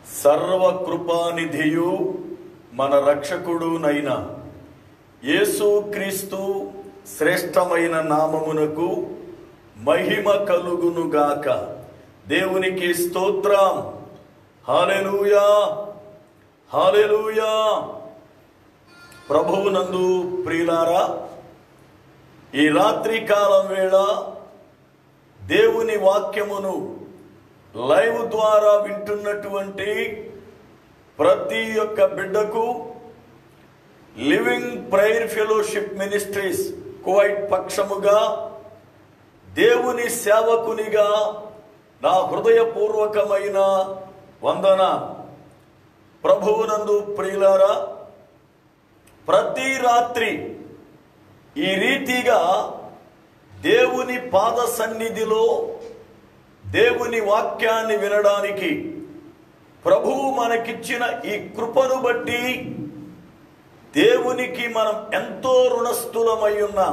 సర్వకృపానిధియు మన రక్షకుడునైన యేసుక్రీస్తు శ్రేష్టమైన నామమునకు మహిమ కలుగునుగాక దేవునికి స్తోత్రం హాలెలూయా హాలెలూయా ప్రభువునందు ప్రియులారా ఈ రాత్రి కాలం వేళ దేవుని వాక్యమును లైవ్ ద్వారా వింటున్నటువంటి ప్రతి ఒక్క బిడ్డకు living prayer fellowship ministries Kuwait పక్షముగా దేవుని సేవకునిగా నా హృదయపూర్వకమైన వందన ప్రభువునందు ప్రియులారా ప్రతి రాత్రి ఈ రీతిగా దేవుని పాద సన్నిధిలో దేవుని వాక్యాన్ని వినడానికి ప్రభువు మనకిచ్చిన ఈ కృపను బట్టి దేవునికి మనం ఎంతో రుణస్థులమై ఉన్నాం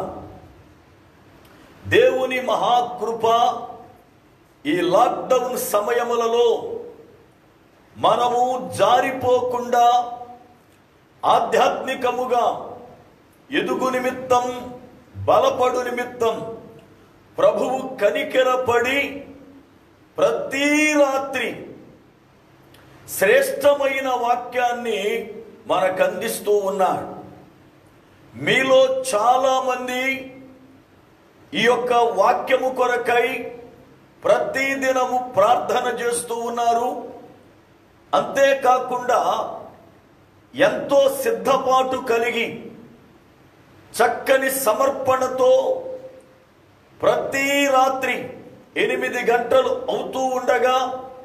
దేవుని మహాకృప ఈ లాక్డౌన్ సమయములలో మనము జారిపోకుండా ఆధ్యాత్మికముగా ఎదుగు నిమిత్తం బలపడు నిమిత్తం ప్రభువు కనికెరపడి ప్రతి రాత్రి శ్రేష్టమైన వాక్యాన్ని మనకు అందిస్తూ ఉన్నాడు మీలో చాలా మంది ఈ యొక్క వాక్యము కొరకై ప్రతి దినము ప్రార్థన చేస్తూ ఉన్నారు అంతేకాకుండా ఎంతో సిద్ధపాటు కలిగి చక్కని సమర్పణతో ప్రతి రాత్రి ఎనిమిది గంటలు అవుతూ ఉండగా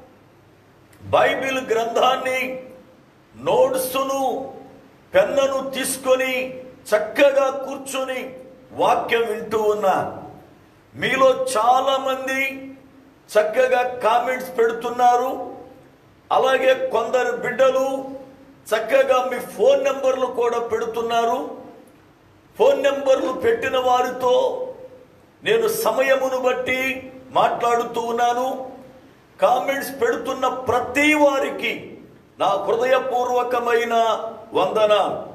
బైబిల్ గ్రంథాన్ని నోట్సును పెన్నను తీసుకొని చక్కగా కూర్చొని వాక్యం వింటూ ఉన్నారు మీలో చాలా మంది చక్కగా కామెంట్స్ పెడుతున్నారు అలాగే కొందరు బిడ్డలు చక్కగా మీ ఫోన్ నెంబర్లు కూడా పెడుతున్నారు ఫోన్ నెంబర్లు పెట్టిన వారితో నేను సమయమును బట్టి మాట్లాడుతూ ఉన్నాను కామెంట్స్ పెడుతున్న ప్రతి వారికి నా హృదయపూర్వకమైన వందన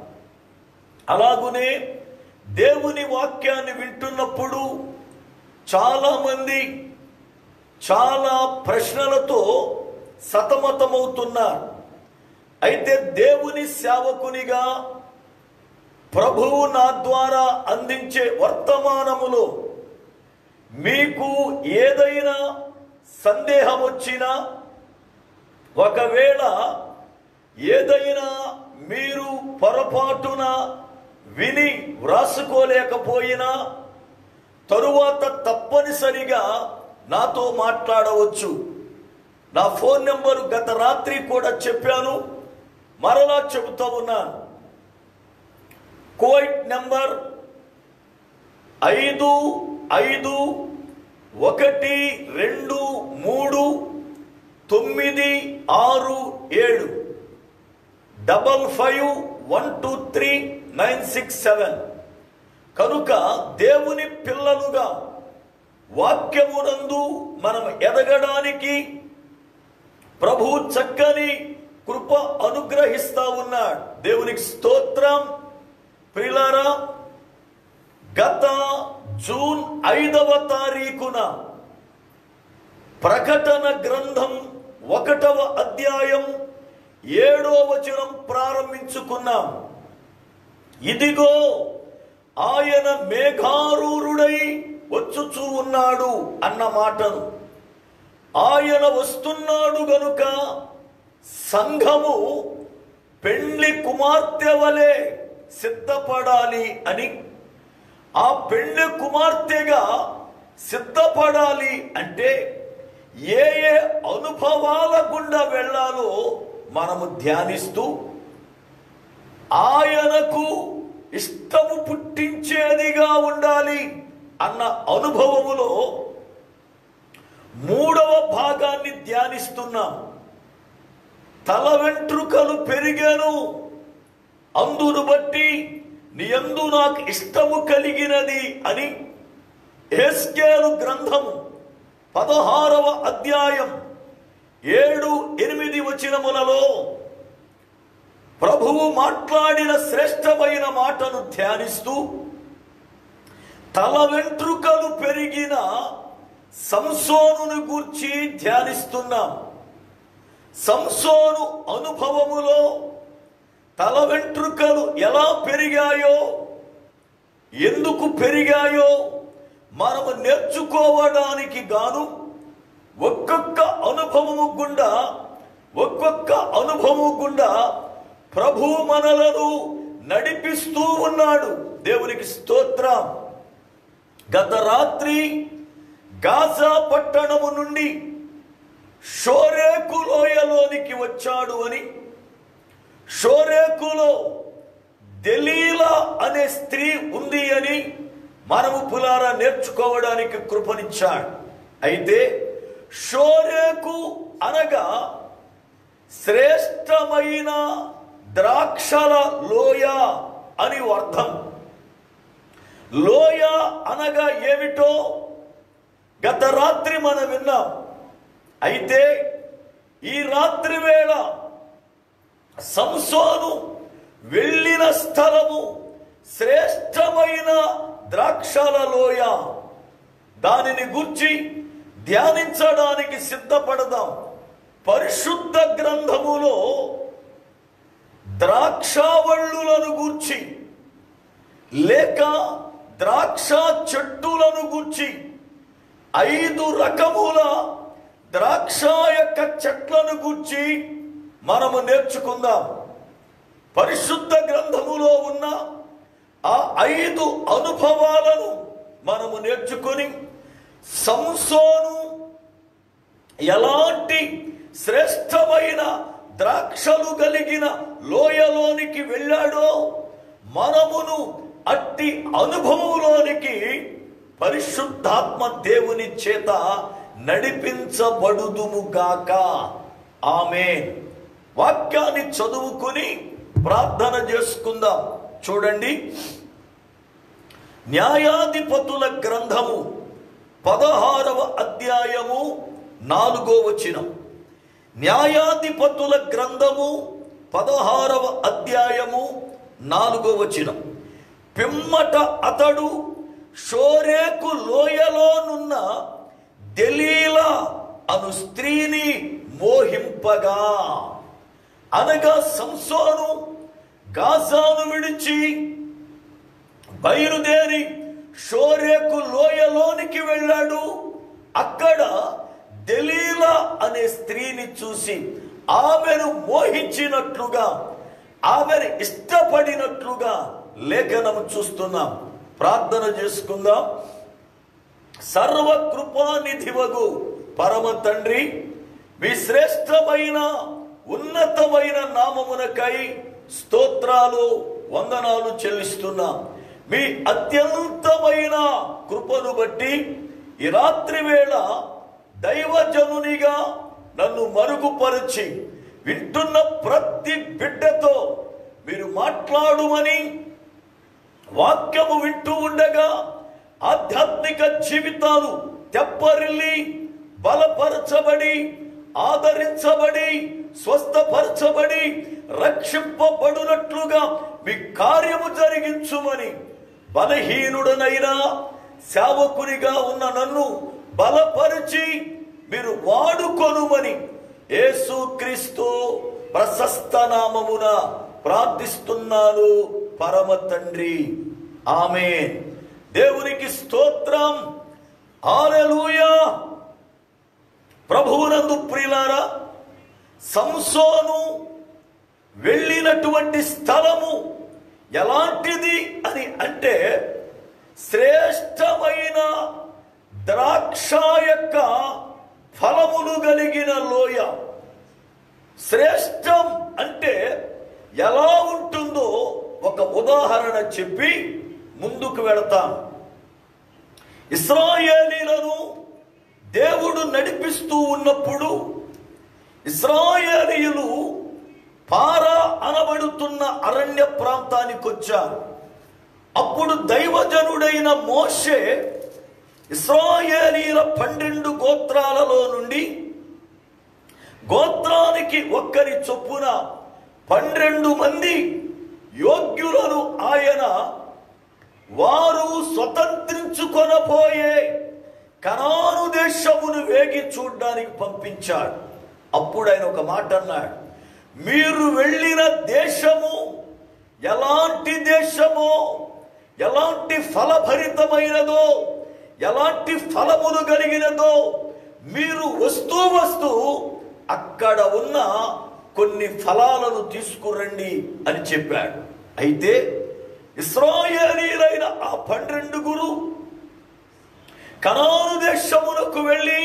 అలాగునే దేవుని వాక్యాన్ని వింటున్నప్పుడు చాలా మంది చాలా ప్రశ్నలతో సతమతమవుతున్నారు అయితే దేవుని సేవకునిగా ప్రభువు నా ద్వారా అందించే వర్తమానములో మీకు ఏదైనా సందేహం వచ్చినా ఒకవేళ ఏదైనా మీరు పొరపాటున విని వ్రాసుకోలేకపోయినా తరువాత తప్పనిసరిగా నాతో మాట్లాడవచ్చు నా ఫోన్ నెంబరు గత రాత్రి కూడా చెప్పాను మరలా చెబుతా ఉన్నాను కోయిట్ నెంబర్ ఐదు ఐదు ఒకటి రెండు మూడు తొమ్మిది ఆరు ఏడు double five one two three nine six seven కనుక దేవుని పిల్లలుగా వాక్యమునందు మనం ఎదగడానికి ప్రభు చక్కని కృప అనుగ్రహిస్తా ఉన్నాడు దేవునికి స్తోత్రం ప్రిలారా గత జూన్ ఐదవ తారీఖున ప్రకటన గ్రంథం ఒకటవ అధ్యాయం ఏడో వచనం ప్రారంభించుకున్నాం ఇదిగో ఆయన మేఘారూరుడై వచ్చుచూ ఉన్నాడు అన్న మాటను ఆయన వస్తున్నాడు గనుక సంఘము పెళ్లి కుమార్తె వలె సిద్ధపడాలి అని ఆ పెళ్లి కుమార్తెగా సిద్ధపడాలి అంటే ఏ ఏ అనుభవాల గుండా వెళ్ళాలో మనము ధ్యానిస్తూ ఆయనకు ఇష్టము పుట్టించేదిగా ఉండాలి అన్న అనుభవములో మూడవ భాగాన్ని ధ్యానిస్తున్నాం తల వెంట్రుకలు పెరిగాను అందును బట్టి నీ యందు నాకు ఇష్టము కలిగినది అని ఎస్కేలు గ్రంథము పదహారవ అధ్యాయం ఏడు ఎనిమిది వచనం వచనములలో ప్రభువు మాట్లాడిన శ్రేష్టమైన మాటను ధ్యానిస్తూ తల వెంట్రుకలు పెరిగిన సంసోనుని గూర్చి ధ్యానిస్తున్నాం సంసోను అనుభవములో తల వెంట్రుకలు ఎలా పెరిగాయో ఎందుకు పెరిగాయో మనము నేర్చుకోవడానికి గాను ఒక్కొక్క అనుభవము గుండా ఒక్కొక్క అనుభవము గుండా ప్రభు మనలను నడిపిస్తూ ఉన్నాడు దేవునికి స్తోత్రం గత రాత్రి గాజా పట్టణము నుండి షోరేకు లోయలోనికి వచ్చాడు అని షోరేకులో దెలీలా అనే స్త్రీ ఉంది అని మనము పులారా నేర్చుకోవడానికి కృపనిచ్చాడు అయితే షోరేకు అనగా శ్రేష్టమైన ద్రాక్షల లోయ అని అర్థం లోయ అనగా ఏమిటో గత రాత్రి మనం విన్నాం అయితే ఈ రాత్రి వేళ సంసోను వెళ్ళిన స్థలము శ్రేష్టమైన ద్రాక్షల లోయ దానిని గుర్చి ధ్యానించడానికి సిద్ధపడదాం పరిశుద్ధ గ్రంథములో ద్రాక్షావళ్ళులను గూర్చి లేక ద్రాక్ష చెట్టులను గూర్చి ఐదు రకముల ద్రాక్ష యొక్క చెట్లను గూర్చి మనము నేర్చుకుందాం పరిశుద్ధ గ్రంథములో ఉన్న ఆ ఐదు అనుభవాలను మనము నేర్చుకొని సంసోను ఎలాంటి శ్రేష్టమైన ద్రాక్షలు కలిగిన లోయలోనికి వెళ్ళాడో మనమును అట్టి అనుభవంలోనికి పరిశుద్ధాత్మ దేవుని చేత నడిపించబడుదుముగాక ఆమె వాక్యాన్ని చదువుకుని ప్రార్థన చేసుకుందాం చూడండి న్యాయాధిపతుల గ్రంథము పదహారవ అధ్యాయము నాలుగో వచనం న్యాయాధిపతుల గ్రంథము పదహారవ అధ్యాయము నాలుగో వచనం పిమ్మట అతడు షోరేకు లోయలోనున్న దెలీలా అను స్త్రీని మోహింపగా అనగా సంసోను గాజాను విడిచి బయలుదేరి షోరేకు లోయలోనికి వెళ్ళాడు అక్కడ దెలీలా అనే స్త్రీని చూసి ఆమెను మోహించినట్లుగా ఆమెను ఇష్టపడినట్లుగా లేఖనము చూస్తున్నాం ప్రార్థన చేసుకుందాం సర్వ కృపానిధివగు పరమ తండ్రి మీ శ్రేష్టమైన ఉన్నతమైన నామమునకై స్తోత్రాలు వందనాలు చెల్లిస్తున్నాం మీ అత్యంతమైన కృపను బట్టి ఈ రాత్రి వేళ దైవజనునిగా నన్ను మరుగుపరిచి వింటున్న ప్రతి బిడ్డతో మీరు మాట్లాడుమని వాక్యము వింటూ ఉండగా ఆధ్యాత్మిక జీవితాలు తెప్పరిల్లి బలపరచబడి ఆదరించబడి స్వస్థపరచబడి రక్షింపబడునట్లుగా మీ కార్యము జరిగించుమని బలహీనుడనైనా సేవకునిగా ఉన్న నన్ను బలపరిచి మీరు వాడుకొనుమని యేసుక్రీస్తు ప్రశస్త నామమున ప్రార్థిస్తున్నాను పరమ తండ్రి ఆమె దేవునికి స్తోత్రం హల్లెలూయా ప్రభువునందు ప్రియులారా సంసోను వెళ్ళినటువంటి స్థలము ఎలాంటిది అని అంటే శ్రేష్టమైన ద్రాక్ష యొక్క ఫలములు కలిగిన లోయ శ్రేష్టం అంటే ఎలా ఉంటుందో ఒక ఉదాహరణ చెప్పి ముందుకు వెళతాం ఇస్రాయేలీలను దేవుడు నడిపిస్తూ ఉన్నప్పుడు ఇస్రాయేలీయులు పారా అనబడుతున్న అరణ్య ప్రాంతానికి వచ్చారు అప్పుడు దైవజనుడైన మోషే ఇస్రాయేలీల పన్నెండు గోత్రాలలో నుండి గోత్రానికి ఒక్కరి చొప్పున పన్నెండు మంది యోగ్యులను ఆయన వారు స్వతంత్రించుకొనపోయే కనాను దేశమును వేగి చూడ్డానికి పంపించాడు అప్పుడు ఆయన ఒక మాట అన్నాడు మీరు వెళ్ళిన దేశము ఎలాంటి దేశమో ఎలాంటి ఫలభరితమైనదో ఎలాంటి ఫలములు కలిగినదో మీరు వస్తూ వస్తూ అక్కడ ఉన్న కొన్ని ఫలాలను తీసుకురండి అని చెప్పాడు అయితే ఇస్రాయేలీలైన ఆ పన్నెండుగురు కనాను దేశమునకు వెళ్ళి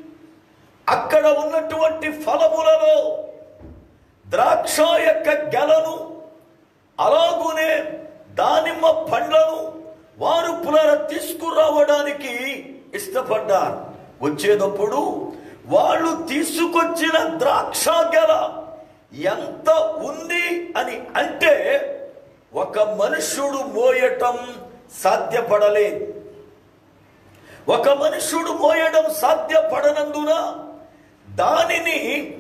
అక్కడ ఉన్నటువంటి ఫలములలో ద్రాక్ష యొక్క గెలను అలాగునే దానిమ్మ పండ్లను వారు పునర తీసుకురావడానికి ఇష్టపడ్డారు వచ్చేటప్పుడు వాళ్ళు తీసుకొచ్చిన ద్రాక్ష గెల ఎంత ఉంది అని అంటే ఒక మనుష్యుడు మోయటం సాధ్యపడలేదు ఒక మనుష్యుడు మోయడం సాధ్యపడనందున దానిని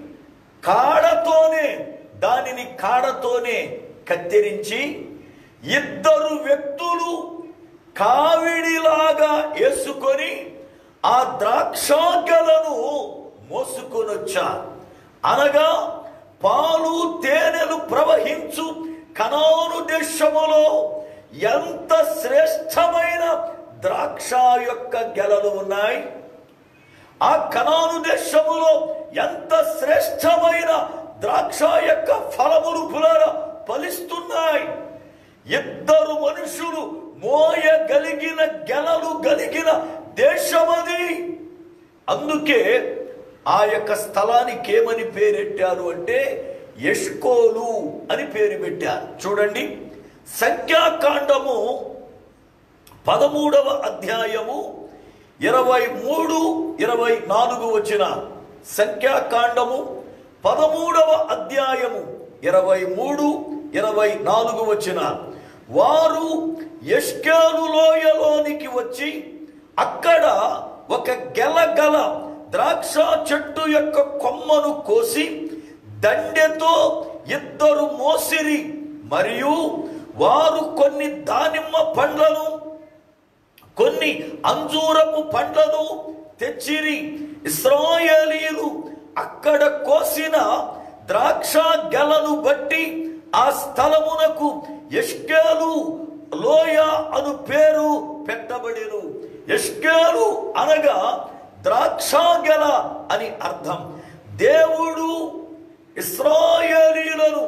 కాడతోనే దానిని కాడతోనే కత్తిరించి ఇద్దరు వ్యక్తులు కావిడిలాగా వేసుకొని ఆ ద్రాక్షాగలను మోసుకొని వచ్చారు అనగా పాలు తేనెలు ప్రవహించు కనాను దేశములో ఎంత శ్రేష్టమైన ద్రాక్ష యొక్క గెలలు ఉన్నాయి ఆ కనాను దేశములో ఎంత శ్రేష్టమైన ద్రాక్ష యొక్క ఫలములు పునర ఫలిస్తున్నాయి ఇద్దరు మనుషులు మోయగలిగిన గెలలు కలిగిన దేశమది అందుకే ఆ యొక్క స్థలానికి ఏమని పేరెట్టారు అంటే ఎష్కోలు అని పేరు పెట్టారు చూడండి సంఖ్యాకాండము పదమూడవ అధ్యాయము ఇరవై మూడు ఇరవై నాలుగు వచ్చిన సంఖ్యాకాండము పదమూడవ అధ్యాయము ఇరవై మూడు ఇరవై నాలుగు వచ్చిన వారు ఎష్కాలు లోయలోనికి వచ్చి అక్కడ ఒక గెలగల ద్రాక్ష చెట్టు యొక్క కొమ్మను కోసి దండెతో ఇద్దరు మోసిరి మరియు వారు కొన్ని దానిమ్మ పండ్లను కొన్ని అంజూరపు పండ్లను తెచ్చిరి ఇస్రాయేలీలు అక్కడ కోసిన ద్రాక్ష గెలను బట్టి ఆ స్థలమునకు ఎష్కేలు లోయ అను పేరు పెట్టబడిను ఎష్కేలు అనగా ద్రాక్ష గెల అని అర్థం దేవుడు ఇస్రాయేలీలను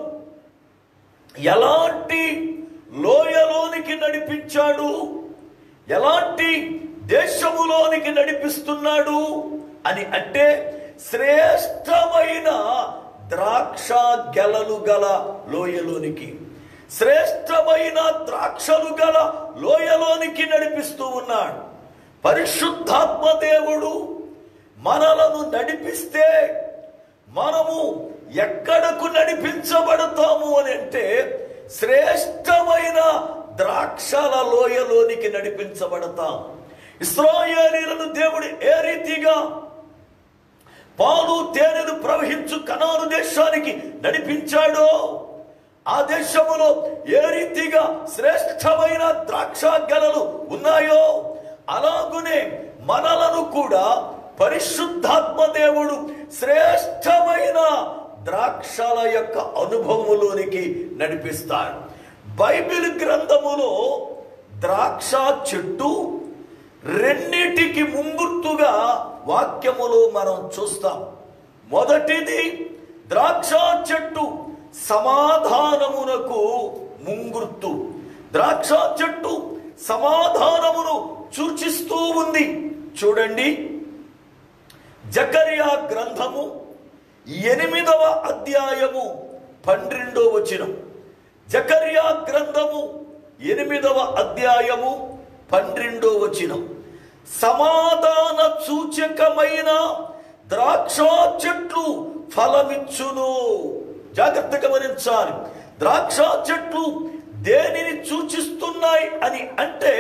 ఎలాంటి లోయలోనికి నడిపించాడు ఎలాంటి దేశములోనికి నడిపిస్తున్నాడు అని అంటే శ్రేష్టమైన ద్రాక్ష గెలలు గల లోయలోనికి శ్రేష్టమైన ద్రాక్షలు గల లోయలోనికి నడిపిస్తూ ఉన్నాడు పరిశుద్ధాత్మ దేవుడు మనలను నడిపిస్తే మనము ఎక్కడకు నడిపించబడతాము అని అంటే శ్రేష్టమైన ద్రాక్షల లోయలోనికి నడిపించబడతాం ఇస్రాయేలీలను దేవుడు ఏ రీతిగా పాలు తేనెలు ప్రవహించు కనాను దేశానికి నడిపించాడో ఆ దేశములో ఏ రీతిగా శ్రేష్టమైన ద్రాక్ష గెలలు ఉన్నాయో అలాగునే మనలను కూడా పరిశుద్ధాత్మ దేవుడు శ్రేష్టమైన ద్రాక్షల యొక్క అనుభవములోనికి నడిపిస్తాడు బైబిల్ గ్రంథములో ద్రాక్ష చెట్టు రెండిటికి ముంగుర్తుగా వాక్యములో మనం చూస్తాం మొదటిది ద్రాక్ష చెట్టు సమాధానమునకు ముంగుర్తు ద్రాక్ష చెట్టు సమాధానమును సూచిస్తూ ఉంది చూడండి జకరియా గ్రంథము ఎనిమిదవ అధ్యాయము పన్నెండో వచనం జకరియా గ్రంథము ఎనిమిదవ అధ్యాయము పన్నెండో వచనం సమాధాన సూచకమైన ద్రాక్ష చెట్లు ఫలమిచ్చును జాగ్రత్త గమనించాలి ద్రాక్ష చెట్లు దేనిని సూచిస్తున్నాయి అని అంటే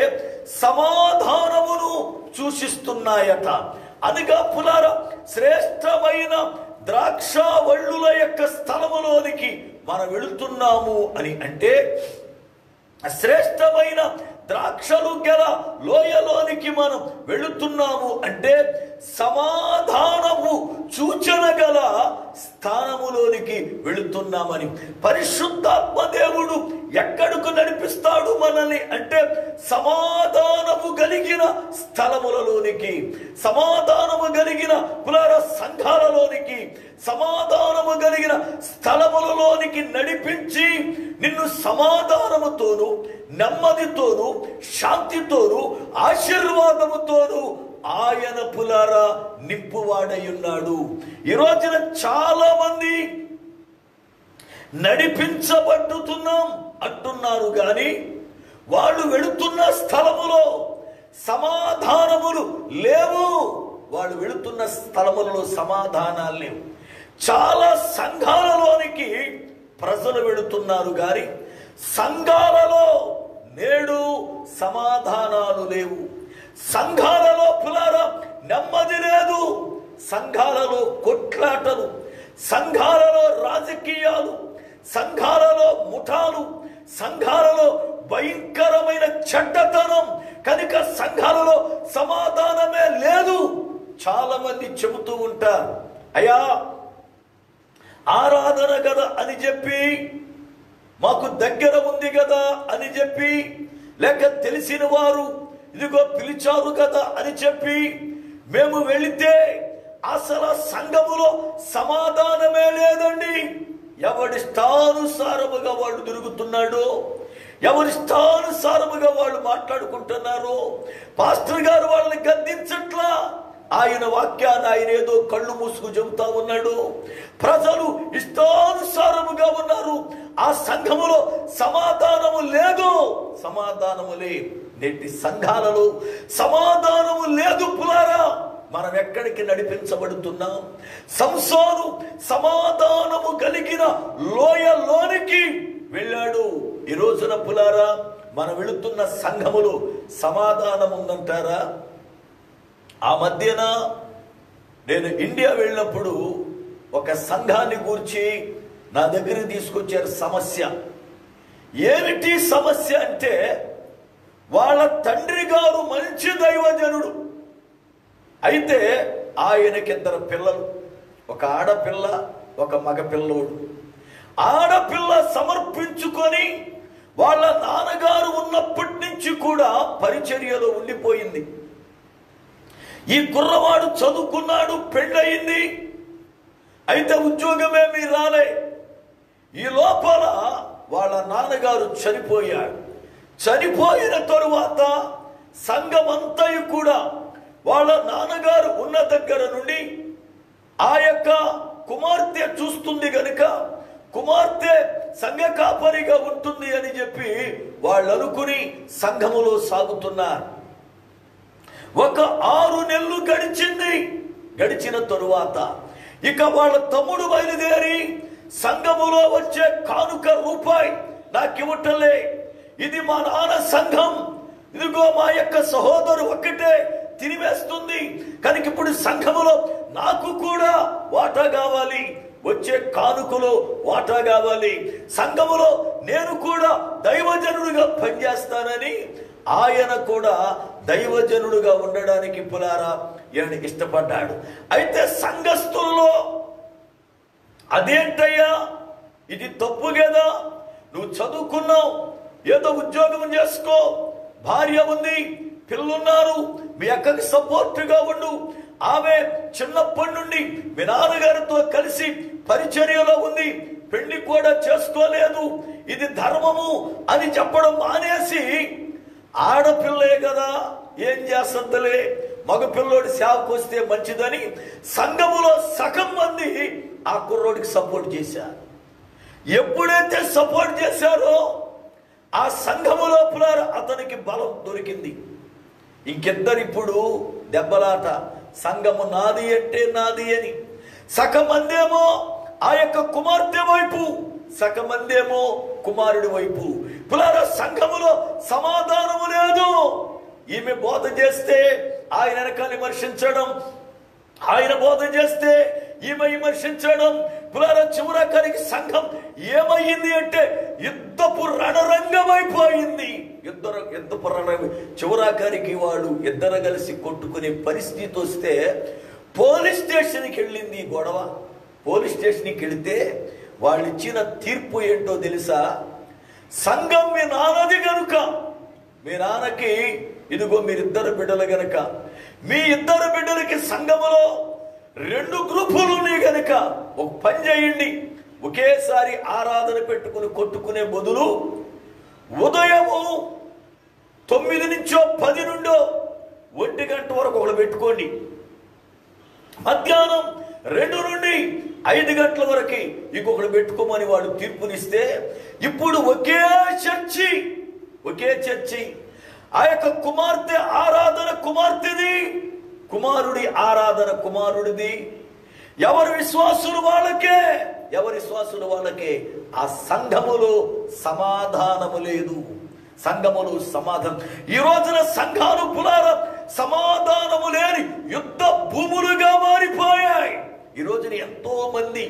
సమాధానమును సూచిస్తున్నాయట అనగా పులార శ్రేష్టమైన ద్రాక్ష వళ్ళుల యొక్క స్థలములోనికి మనం వెళుతున్నాము అని అంటే శ్రేష్టమైన ద్రాక్షలు గల లోయలోనికి మనం వెళుతున్నాము అంటే సమాధానము సూచన గల స్థానములోనికి వెళుతున్నామని పరిశుద్ధాత్మ దేవుడు ఎక్కడకు నడిపిస్తాడు మనల్ని అంటే సమాధానము కలిగిన స్థలములలోనికి సమాధానము కలిగిన పునర సంఘాలలోనికి సమాధానము కలిగిన స్థలములలోనికి నడిపించి నిన్ను సమాధానముతోను నెమ్మదితోను శాంతితోను ఆశీర్వాదముతోను ఆయన పులారా నింపువాడై ఉన్నాడు ఈ రోజున చాలా మంది నడిపించబడుతున్నాం అంటున్నారు కానీ వాళ్ళు వెళుతున్న స్థలములో సమాధానములు లేవు వాళ్ళు వెళుతున్న స్థలములలో సమాధానాలు లేవు చాలా సంఘాలలోనికి ప్రజలు వెళుతున్నారు కానీ సంఘాలలో నేడు సమాధానాలు లేవు సంఘాలలో పులారా నెమ్మది లేదు సంఘాలలో కొట్లాటలు సంఘాలలో రాజకీయాలు సంఘాలలో ముఠాలు సంఘాలలో భయంకరమైన చెడ్డతనం కనుక సంఘాలలో సమాధానమే లేదు చాలా మంది చెబుతూ ఉంటారు అయ్యా ఆరాధన కదా అని చెప్పి మాకు దగ్గర ఉంది కదా అని చెప్పి లేక తెలిసిన వారు ఇదిగో పిలిచారు కదా అని చెప్పి మేము వెళితే అసలు సంఘములో సమాధానమే లేదండి ఎవడిష్టానుసారముగా వాళ్ళు తిరుగుతున్నాడు ఎవరిష్టానుసారముగా వాళ్ళు మాట్లాడుకుంటున్నారు పాస్టర్ గారు వాళ్ళని గద్దించట్లా ఆయన వాక్యాన్ని ఆయన ఏదో కళ్ళు మూసుకు చెబుతా ఉన్నాడు ప్రజలు ఇష్టానుసారముగా ఉన్నారు ఆ సంఘములో సమాధానము లేదు సమాధానము లే నేటి సంఘాలలో సమాధానము లేదు పులారా మనం ఎక్కడికి నడిపించబడుతున్నాం సంసోను సమాధానము కలిగిన లోయలోనికి వెళ్ళాడు ఈ రోజున పులారా మనం వెళుతున్న సంఘములో సమాధానం ఉందంటారా ఆ మధ్యన నేను ఇండియా వెళ్ళినప్పుడు ఒక సంఘాన్ని గూర్చి నా దగ్గరికి తీసుకొచ్చారు సమస్య ఏమిటి సమస్య అంటే వాళ్ళ తండ్రి గారు మంచి దైవజనుడు అయితే ఆయనకిద్దరు పిల్లలు ఒక ఆడపిల్ల ఒక మగ పిల్లోడు ఆడపిల్ల సమర్పించుకొని వాళ్ళ నాన్నగారు ఉన్నప్పటి నుంచి కూడా పరిచర్యలో ఉండిపోయింది ఈ కుర్రవాడు చదువుకున్నాడు పెళ్ళయింది అయితే ఉద్యోగమేమీ రాలే ఈ లోపల వాళ్ళ నాన్నగారు చనిపోయాడు చనిపోయిన తరువాత సంఘమంతయు కూడా వాళ్ళ నాన్నగారు ఉన్న దగ్గర నుండి ఆ యొక్క కుమార్తె చూస్తుంది గనుక కుమార్తె సంఘ కాపరిగా ఉంటుంది అని చెప్పి వాళ్ళు అనుకుని సంఘములో సాగుతున్నారు ఒక ఆరు నెలలు గడిచింది గడిచిన తరువాత ఇక వాళ్ళ తమ్ముడు బయలుదేరి సంఘములో వచ్చే కానుక రూపాయి నాకు ఇవ్వటలే ఇది మా నాన్న సంఘం ఇదిగో మా యొక్క సహోదరు ఒక్కటే తినివేస్తుంది కనుక ఇప్పుడు సంఘములో నాకు కూడా వాటా కావాలి వచ్చే కానుకలో వాటా కావాలి సంఘములో నేను కూడా దైవజనుడిగా పనిచేస్తానని ఆయన కూడా దైవజనుడుగా ఉండడానికి పులారా ఈయన ఇష్టపడ్డాడు అయితే సంఘస్థుల్లో అదేంటయ్యా ఇది తప్పు కదా నువ్వు చదువుకున్నావు ఏదో ఉద్యోగం చేసుకో భార్య ఉంది పిల్లున్నారు మీ అక్కకి సపోర్ట్గా ఉండు ఆమె చిన్నప్పటి నుండి మీ నాన్నగారితో కలిసి పరిచర్యలో ఉంది పెళ్లి కూడా చేసుకోలేదు ఇది ధర్మము అని చెప్పడం మానేసి ఆడపిల్లే కదా ఏం చేస్తుందిలే మగపిల్లోడి సేవకు వస్తే మంచిదని సంఘములో సగం మంది ఆ కుర్రోడికి సపోర్ట్ చేశారు ఎప్పుడైతే సపోర్ట్ చేశారో ఆ సంఘము లోపల అతనికి బలం దొరికింది ఇంకిద్దరు ఇప్పుడు దెబ్బలాట సంఘము నాది అంటే నాది అని సగమందేమో ఆ యొక్క కుమార్తె వైపు సగమందేమో కుమారుడి వైపు పులార సంఘములో సమాధానము లేదు ఈమె బోధ చేస్తే ఆయన వెనకాల విమర్శించడం ఆయన బోధ చేస్తే ఈమె విమర్శించడం పులార చివరాఖరికి సంఘం ఏమయ్యింది అంటే యుద్ధపు రణరంగమైపోయింది యుద్ధ యుద్ధపు రణరంగం చివరాఖరికి వాళ్ళు ఇద్దరు కలిసి కొట్టుకునే పరిస్థితి వస్తే పోలీస్ స్టేషన్కి వెళ్ళింది ఈ గొడవ పోలీస్ స్టేషన్కి వెళితే వాళ్ళు ఇచ్చిన తీర్పు ఏంటో తెలుసా సంఘం మీ నాన్నది గనుక మీ నాన్నకి ఇదిగో మీరిద్దరు బిడ్డలు గనుక మీ ఇద్దరు బిడ్డలకి సంఘములో రెండు గ్రూపులు ఉన్నాయి గనుక ఒక పని చేయండి ఒకేసారి ఆరాధన పెట్టుకుని కొట్టుకునే బదులు ఉదయము తొమ్మిది నుంచో పది నుండో ఒంటి గంట వరకు ఒకడు పెట్టుకోండి మధ్యాహ్నం రెండు నుండి ఐదు గంటల వరకు ఇంకొకడు పెట్టుకోమని వాడు తీర్పునిస్తే ఇప్పుడు ఒకే చర్చి ఒకే చర్చి ఆ యొక్క కుమార్తె ఆరాధన కుమార్తెది కుమారుడి ఆరాధన కుమారుడిది ఎవరి విశ్వాసులు వాళ్ళకే ఎవరి విశ్వాసులు వాళ్ళకే ఆ సంఘములో సమాధానము లేదు సంఘములు సమాధానం ఈ రోజున సంఘాలు పులార సమాధానము లేని యుద్ధ భూములుగా మారిపోయాయి ఈ రోజున ఎంతో మంది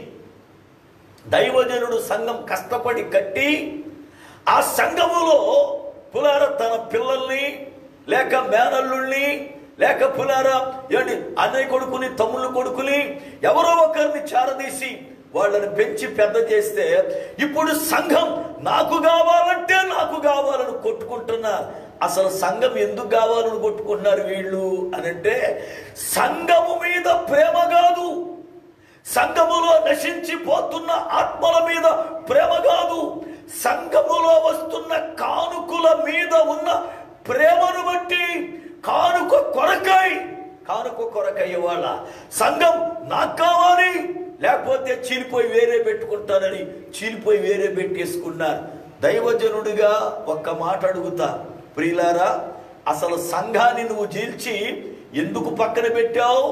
దైవజనుడు సంఘం కష్టపడి కట్టి ఆ సంఘములో పులార తన పిల్లల్ని లేక మేనల్లుల్ని లేక పులార ఏంటి అన్నయ్య కొడుకుని తమ్ముళ్ళు కొడుకుని ఎవరో ఒకరిని చేరదీసి వాళ్ళని పెంచి పెద్ద చేస్తే ఇప్పుడు సంఘం నాకు కావాలంటే నాకు కావాలని కొట్టుకుంటున్నారు అసలు సంఘం ఎందుకు కావాలని కొట్టుకుంటున్నారు వీళ్ళు అని అంటే సంఘము మీద ప్రేమ కాదు సంఘములో నశించిపోతున్న ఆత్మల మీద ప్రేమ కాదు సంఘములో వస్తున్న కానుకల మీద ఉన్న ప్రేమను బట్టి కానుక కొరకై కానుక కొరకై వాళ్ళ సంఘం నాకు కావాలి లేకపోతే చీలిపోయి వేరే పెట్టుకుంటానని చీలిపోయి వేరే పెట్టేసుకున్నారు దైవజనుడిగా ఒక్క మాట అడుగుతా ప్రియులారా అసలు సంఘాన్ని నువ్వు చీల్చి ఎందుకు పక్కన పెట్టావు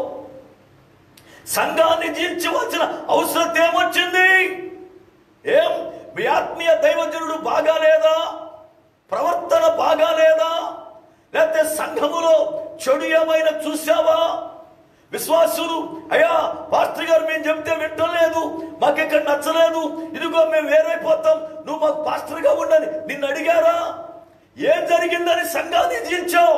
సంఘాన్ని జీర్చవలసిన అవసరం ఏమొచ్చింది ఏం మీ ఆత్మీయ దైవజనుడు బాగాలేదా ప్రవర్తన బాగాలేదా లేకపోతే సంఘములో చెడు ఏమైనా చూసావా విశ్వాసులు అయ్యా పాస్టర్ గారు మేము చెప్తే వింటలేదు మాకు ఇక్కడ నచ్చలేదు ఇదిగో మేము వేరైపోతాం నువ్వు మాకు పాస్టర్గా ఉండని నిన్ను అడిగారా ఏం జరిగిందని సంఘాన్ని జీల్చావు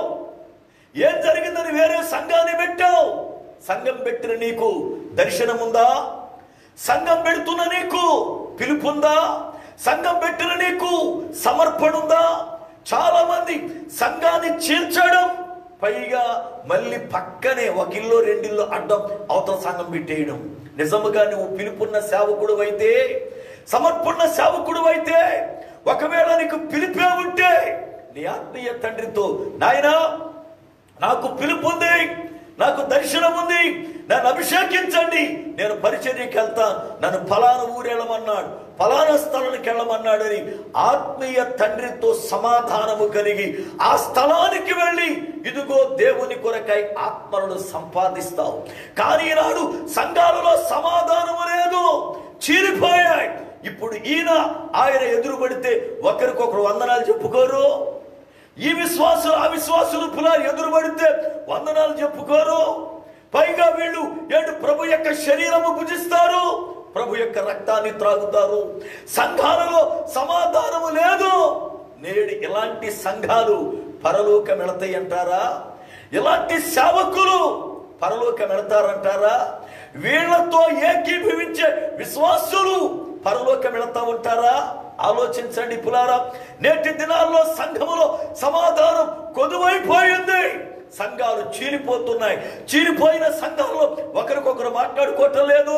ఏం జరిగిందని వేరే సంఘాన్ని పెట్టావు సంఘం పెట్టిన నీకు దర్శనం ఉందా సంఘం పెడుతున్న నీకు పిలుపుందా సంఘం పెట్టిన నీకు సమర్పణ ఉందా చాలా మంది సంఘాన్ని చీల్చడం పైగా మళ్ళీ పక్కనే ఒక ఇల్లు రెండిల్లు అడ్డం అవతల సంఘం పెట్టేయడం నిజముగా నువ్వు పిలుపున్న సేవకుడు అయితే సమర్పణ సేవకుడు అయితే ఒకవేళ నీకు పిలిపే ఉంటే నీ ఆత్మీయ తండ్రితో నాయనా నాకు పిలుపు ఉంది నాకు దర్శనం ఉంది నన్ను అభిషేకించండి నేను పరిచర్యకి వెళ్తాను నన్ను ఫలానా ఊరెళ్ళమన్నాడు ఫలానా స్థలానికి వెళ్ళమన్నాడని ఆత్మీయ తండ్రితో సమాధానము కలిగి ఆ స్థలానికి వెళ్ళి ఇదిగో దేవుని కొరకై ఆత్మలను సంపాదిస్తావు కానీ ఈనాడు సంఘాలలో సమాధానము లేదు చీలిపోయాయి ఇప్పుడు ఈయన ఆయన ఎదురు పడితే ఒకరికొకరు వందనాలు చెప్పుకోరు ఈ విశ్వాసులు ఆ విశ్వాసులు పులా ఎదురు పడితే వందనాలు చెప్పుకోరు పైగా వీళ్ళు ఏడు ప్రభు యొక్క శరీరము భుజిస్తారు ప్రభు యొక్క రక్తాన్ని త్రాగుతారు సంఘాలలో సమాధానము లేదు నేడు ఇలాంటి సంఘాలు పరలోకం వెళతాయి అంటారా ఇలాంటి సేవకులు పరలోకం వెళతారంటారా వీళ్లతో ఏకీభవించే విశ్వాసులు పరలోకం వెళతా ఉంటారా ఆలోచించండి పులారా నేటి దినాల్లో సంఘములో సమాధానం కొదువైపోయింది సంఘాలు చీలిపోతున్నాయి చీలిపోయిన సంఘాల్లో ఒకరికొకరు మాట్లాడుకోవటం లేదు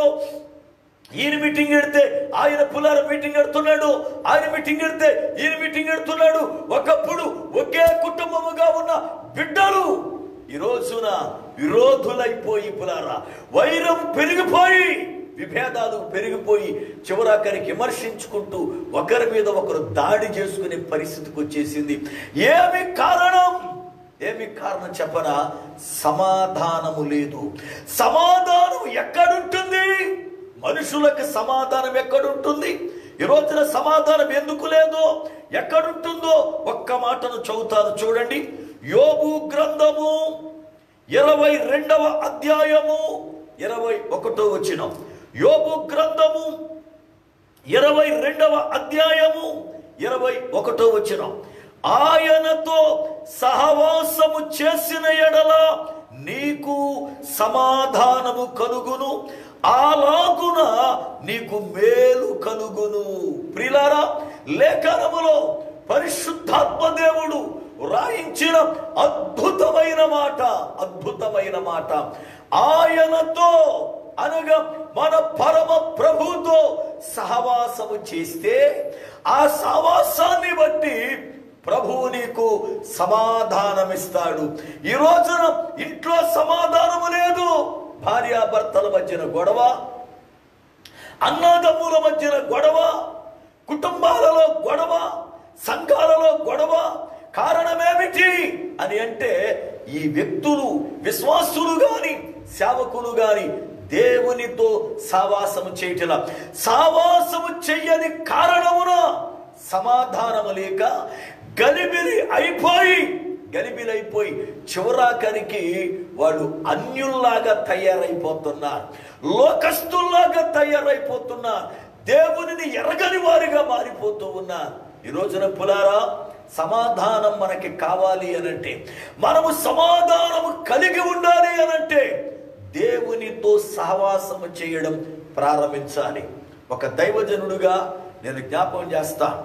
ఈయన మీటింగ్ ఎడితే ఆయన పులార మీటింగ్ ఎడుతున్నాడు ఆయన మీటింగ్ ఎడితే ఈయన మీటింగ్ ఎడుతున్నాడు ఒకప్పుడు ఒకే కుటుంబముగా ఉన్న బిడ్డలు ఈ రోజున విరోధులైపోయి పులారా వైరం పెరిగిపోయి విభేదాలు పెరిగిపోయి చివరాఖరికి విమర్శించుకుంటూ ఒకరి మీద ఒకరు దాడి చేసుకునే పరిస్థితికి వచ్చేసింది ఏమి కారణం ఏమి కారణం చెప్పనా సమాధానము లేదు సమాధానం ఎక్కడుంటుంది మనుషులకు సమాధానం ఎక్కడుంటుంది ఈ రోజున సమాధానం ఎందుకు లేదు ఎక్కడుంటుందో ఒక్క మాటను చదువుతాను చూడండి యోబు గ్రంథము ఇరవై రెండవ అధ్యాయము ఇరవై ఒకటో వచ్చిన యోబు గ్రంథము ఇరవై రెండవ అధ్యాయము ఇరవై ఒకటో వచ్చిన ఆయనతో సహవాసము చేసిన ఎడల నీకు సమాధానము కలుగును అలాగున నీకు మేలు కలుగును ప్రిలారా లేఖనములో పరిశుద్ధాత్మ దేవుడు రాయించిన అద్భుతమైన మాట అద్భుతమైన మాట ఆయనతో అనగా మన పరమ ప్రభుతో సహవాసము చేస్తే ఆ సహవాసాన్ని బట్టి ప్రభువు నీకు సమాధానమిస్తాడు ఈ రోజున ఇంట్లో సమాధానము లేదు భార్యాభర్తల మధ్యన గొడవ అన్నదమ్ముల మధ్యన గొడవ కుటుంబాలలో గొడవ సంఘాలలో గొడవ కారణమేమిటి అని అంటే ఈ వ్యక్తులు విశ్వాసులు గాని సేవకులు గాని దేవునితో సావాసము చేయటల సావాసము చెయ్యని కారణమున సమాధానము లేక గలిబిలి అయిపోయి గలిబిలైపోయి చివరాఖరికి వాళ్ళు అన్యుల్లాగా తయారైపోతున్నారు లోకస్తుల్లాగా తయారైపోతున్నారు దేవునిని ఎరగని వారిగా మారిపోతూ ఉన్నారు ఈ రోజున పులారా సమాధానం మనకి కావాలి అనంటే మనము సమాధానము కలిగి ఉండాలి అనంటే దేవునితో సహవాసము చేయడం ప్రారంభించాలి ఒక దైవజనుడుగా నేను జ్ఞాపకం చేస్తాను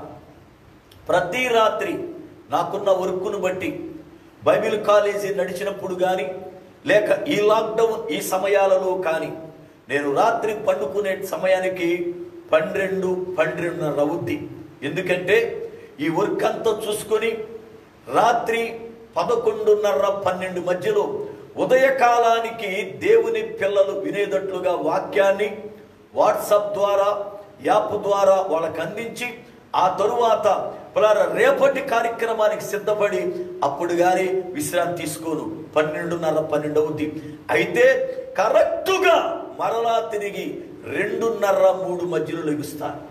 ప్రతి రాత్రి నాకున్న వర్కును బట్టి బైబిల్ కాలేజీ నడిచినప్పుడు కానీ లేక ఈ లాక్డౌన్ ఈ సమయాలలో కానీ నేను రాత్రి పండుకునే సమయానికి పన్నెండు పన్నెండున్నర అవుద్ది ఎందుకంటే ఈ వర్క్ అంతా చూసుకొని రాత్రి పదకొండున్నర పన్నెండు మధ్యలో ఉదయకాలానికి దేవుని పిల్లలు వినేటట్లుగా వాక్యాన్ని వాట్సాప్ ద్వారా యాప్ ద్వారా వాళ్ళకి అందించి ఆ తరువాత పులారా రేపటి కార్యక్రమానికి సిద్ధపడి అప్పుడు కానీ విశ్రాంతి తీసుకోను పన్నెండున్నర పన్నెండు అవుద్ది అయితే కరెక్టుగా మరలా తిరిగి రెండున్నర మూడు మధ్యలో లెగుస్తాను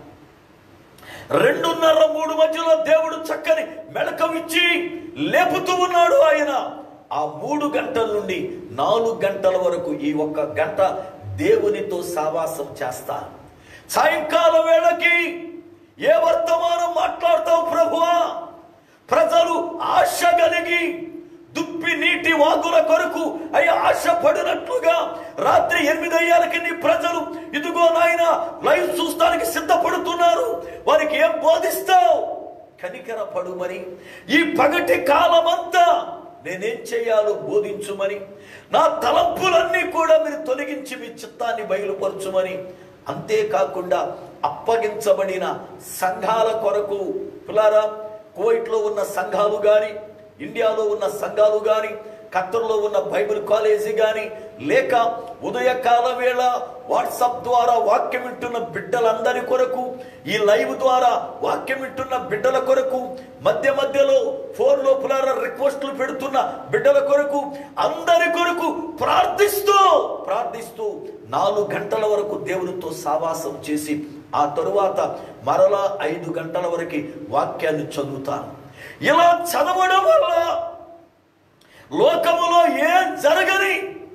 రెండున్నర మూడు మధ్యలో దేవుడు చక్కని మెళకవిచ్చి లేపుతూ ఉన్నాడు ఆయన ఆ మూడు గంటల నుండి నాలుగు గంటల వరకు ఈ ఒక్క గంట దేవునితో సావాసం చేస్తా సాయంకాల వేళకి ఏ వర్తమానం మాట్లాడతావు ప్రభువా ప్రజలు ఆశ కలిగి దుప్పి నీటి వాగుల కొరకు అయ్యి ఆశ పడినట్లుగా రాత్రి ఎనిమిది అయ్యాలకి నీ ప్రజలు ఇదిగో నాయన లైవ్ చూస్తానికి సిద్ధపడుతున్నారు వారికి ఏం బోధిస్తావు కనికర పడుమని ఈ పగటి కాలమంతా నేనేం చేయాలో బోధించుమని నా తలంపులన్నీ కూడా మీరు తొలగించి మీ చిత్తాన్ని బయలుపరచుమని అంతేకాకుండా అప్పగించబడిన సంఘాల కొరకు పులారా కువైట్లో ఉన్న సంఘాలు కానీ ఇండియాలో ఉన్న సంఘాలు కానీ ఖత్తర్లో ఉన్న బైబిల్ కాలేజీ కానీ లేక ఉదయకాల వేళ వాట్సాప్ ద్వారా వాక్యం వింటున్న బిడ్డలందరి కొరకు ఈ లైవ్ ద్వారా వాక్యం వింటున్న బిడ్డల కొరకు మధ్య మధ్యలో ఫోన్ లోపల రిక్వెస్ట్లు పెడుతున్న బిడ్డల కొరకు అందరి కొరకు ప్రార్థిస్తూ ప్రార్థిస్తూ నాలుగు గంటల వరకు దేవునితో సావాసం చేసి ఆ తరువాత మరలా ఐదు గంటల వరకు వాక్యాన్ని చదువుతాను ఇలా చదవడం వల్ల లోకములో ఏం జరగని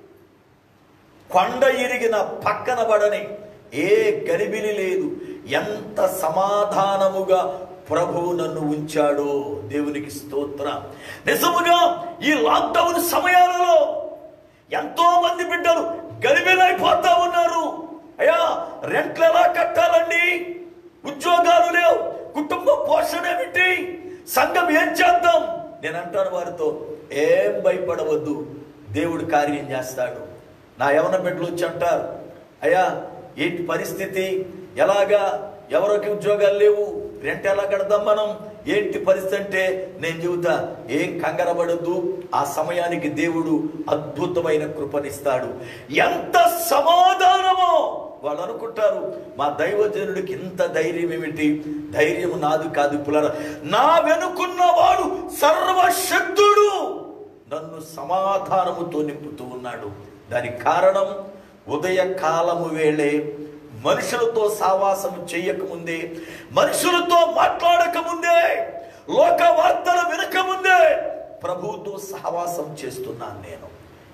కొండ ఇరిగిన పక్కన పడని ఏ గరిబిలి లేదు ఎంత సమాధానముగా ప్రభువు నన్ను ఉంచాడో దేవునికి స్తోత్ర నిజముగా ఈ లాక్డౌన్ సమయాలలో ఎంతో మంది బిడ్డలు గలిబిలైపోతా ఉన్నారు అయ్యా రెంట్లు ఎలా కట్టాలండి ఉద్యోగాలు లేవు కుటుంబ పోషణ ఏమిటి సంఘం ఏం చేద్దాం నేను అంటాను వారితో ఏం భయపడవద్దు దేవుడు కార్యం చేస్తాడు నా యవన బిడ్డలు వచ్చి అంటారు అయ్యా ఏంటి పరిస్థితి ఎలాగా ఎవరికి ఉద్యోగాలు లేవు రెంట్ ఎలా కడదాం మనం ఏంటి పరిస్థితి అంటే నేను చెబుతా ఏం కంగరపడద్దు ఆ సమయానికి దేవుడు అద్భుతమైన కృపనిస్తాడు ఎంత సమాధానమో వాళ్ళు అనుకుంటారు మా దైవజనుడికి ఇంత ధైర్యం ఏమిటి ధైర్యం నాది కాదు పులర నా వెనుకున్న వాడు సర్వశక్తుడు నన్ను సమాధానముతో నింపుతూ ఉన్నాడు దానికి కారణం ఉదయ కాలము వేళే మనుషులతో సావాసము చేయకముందే మనుషులతో మాట్లాడకముందే లోక వార్తలు వినకముందే ప్రభువుతో సహవాసం చేస్తున్నాను నేను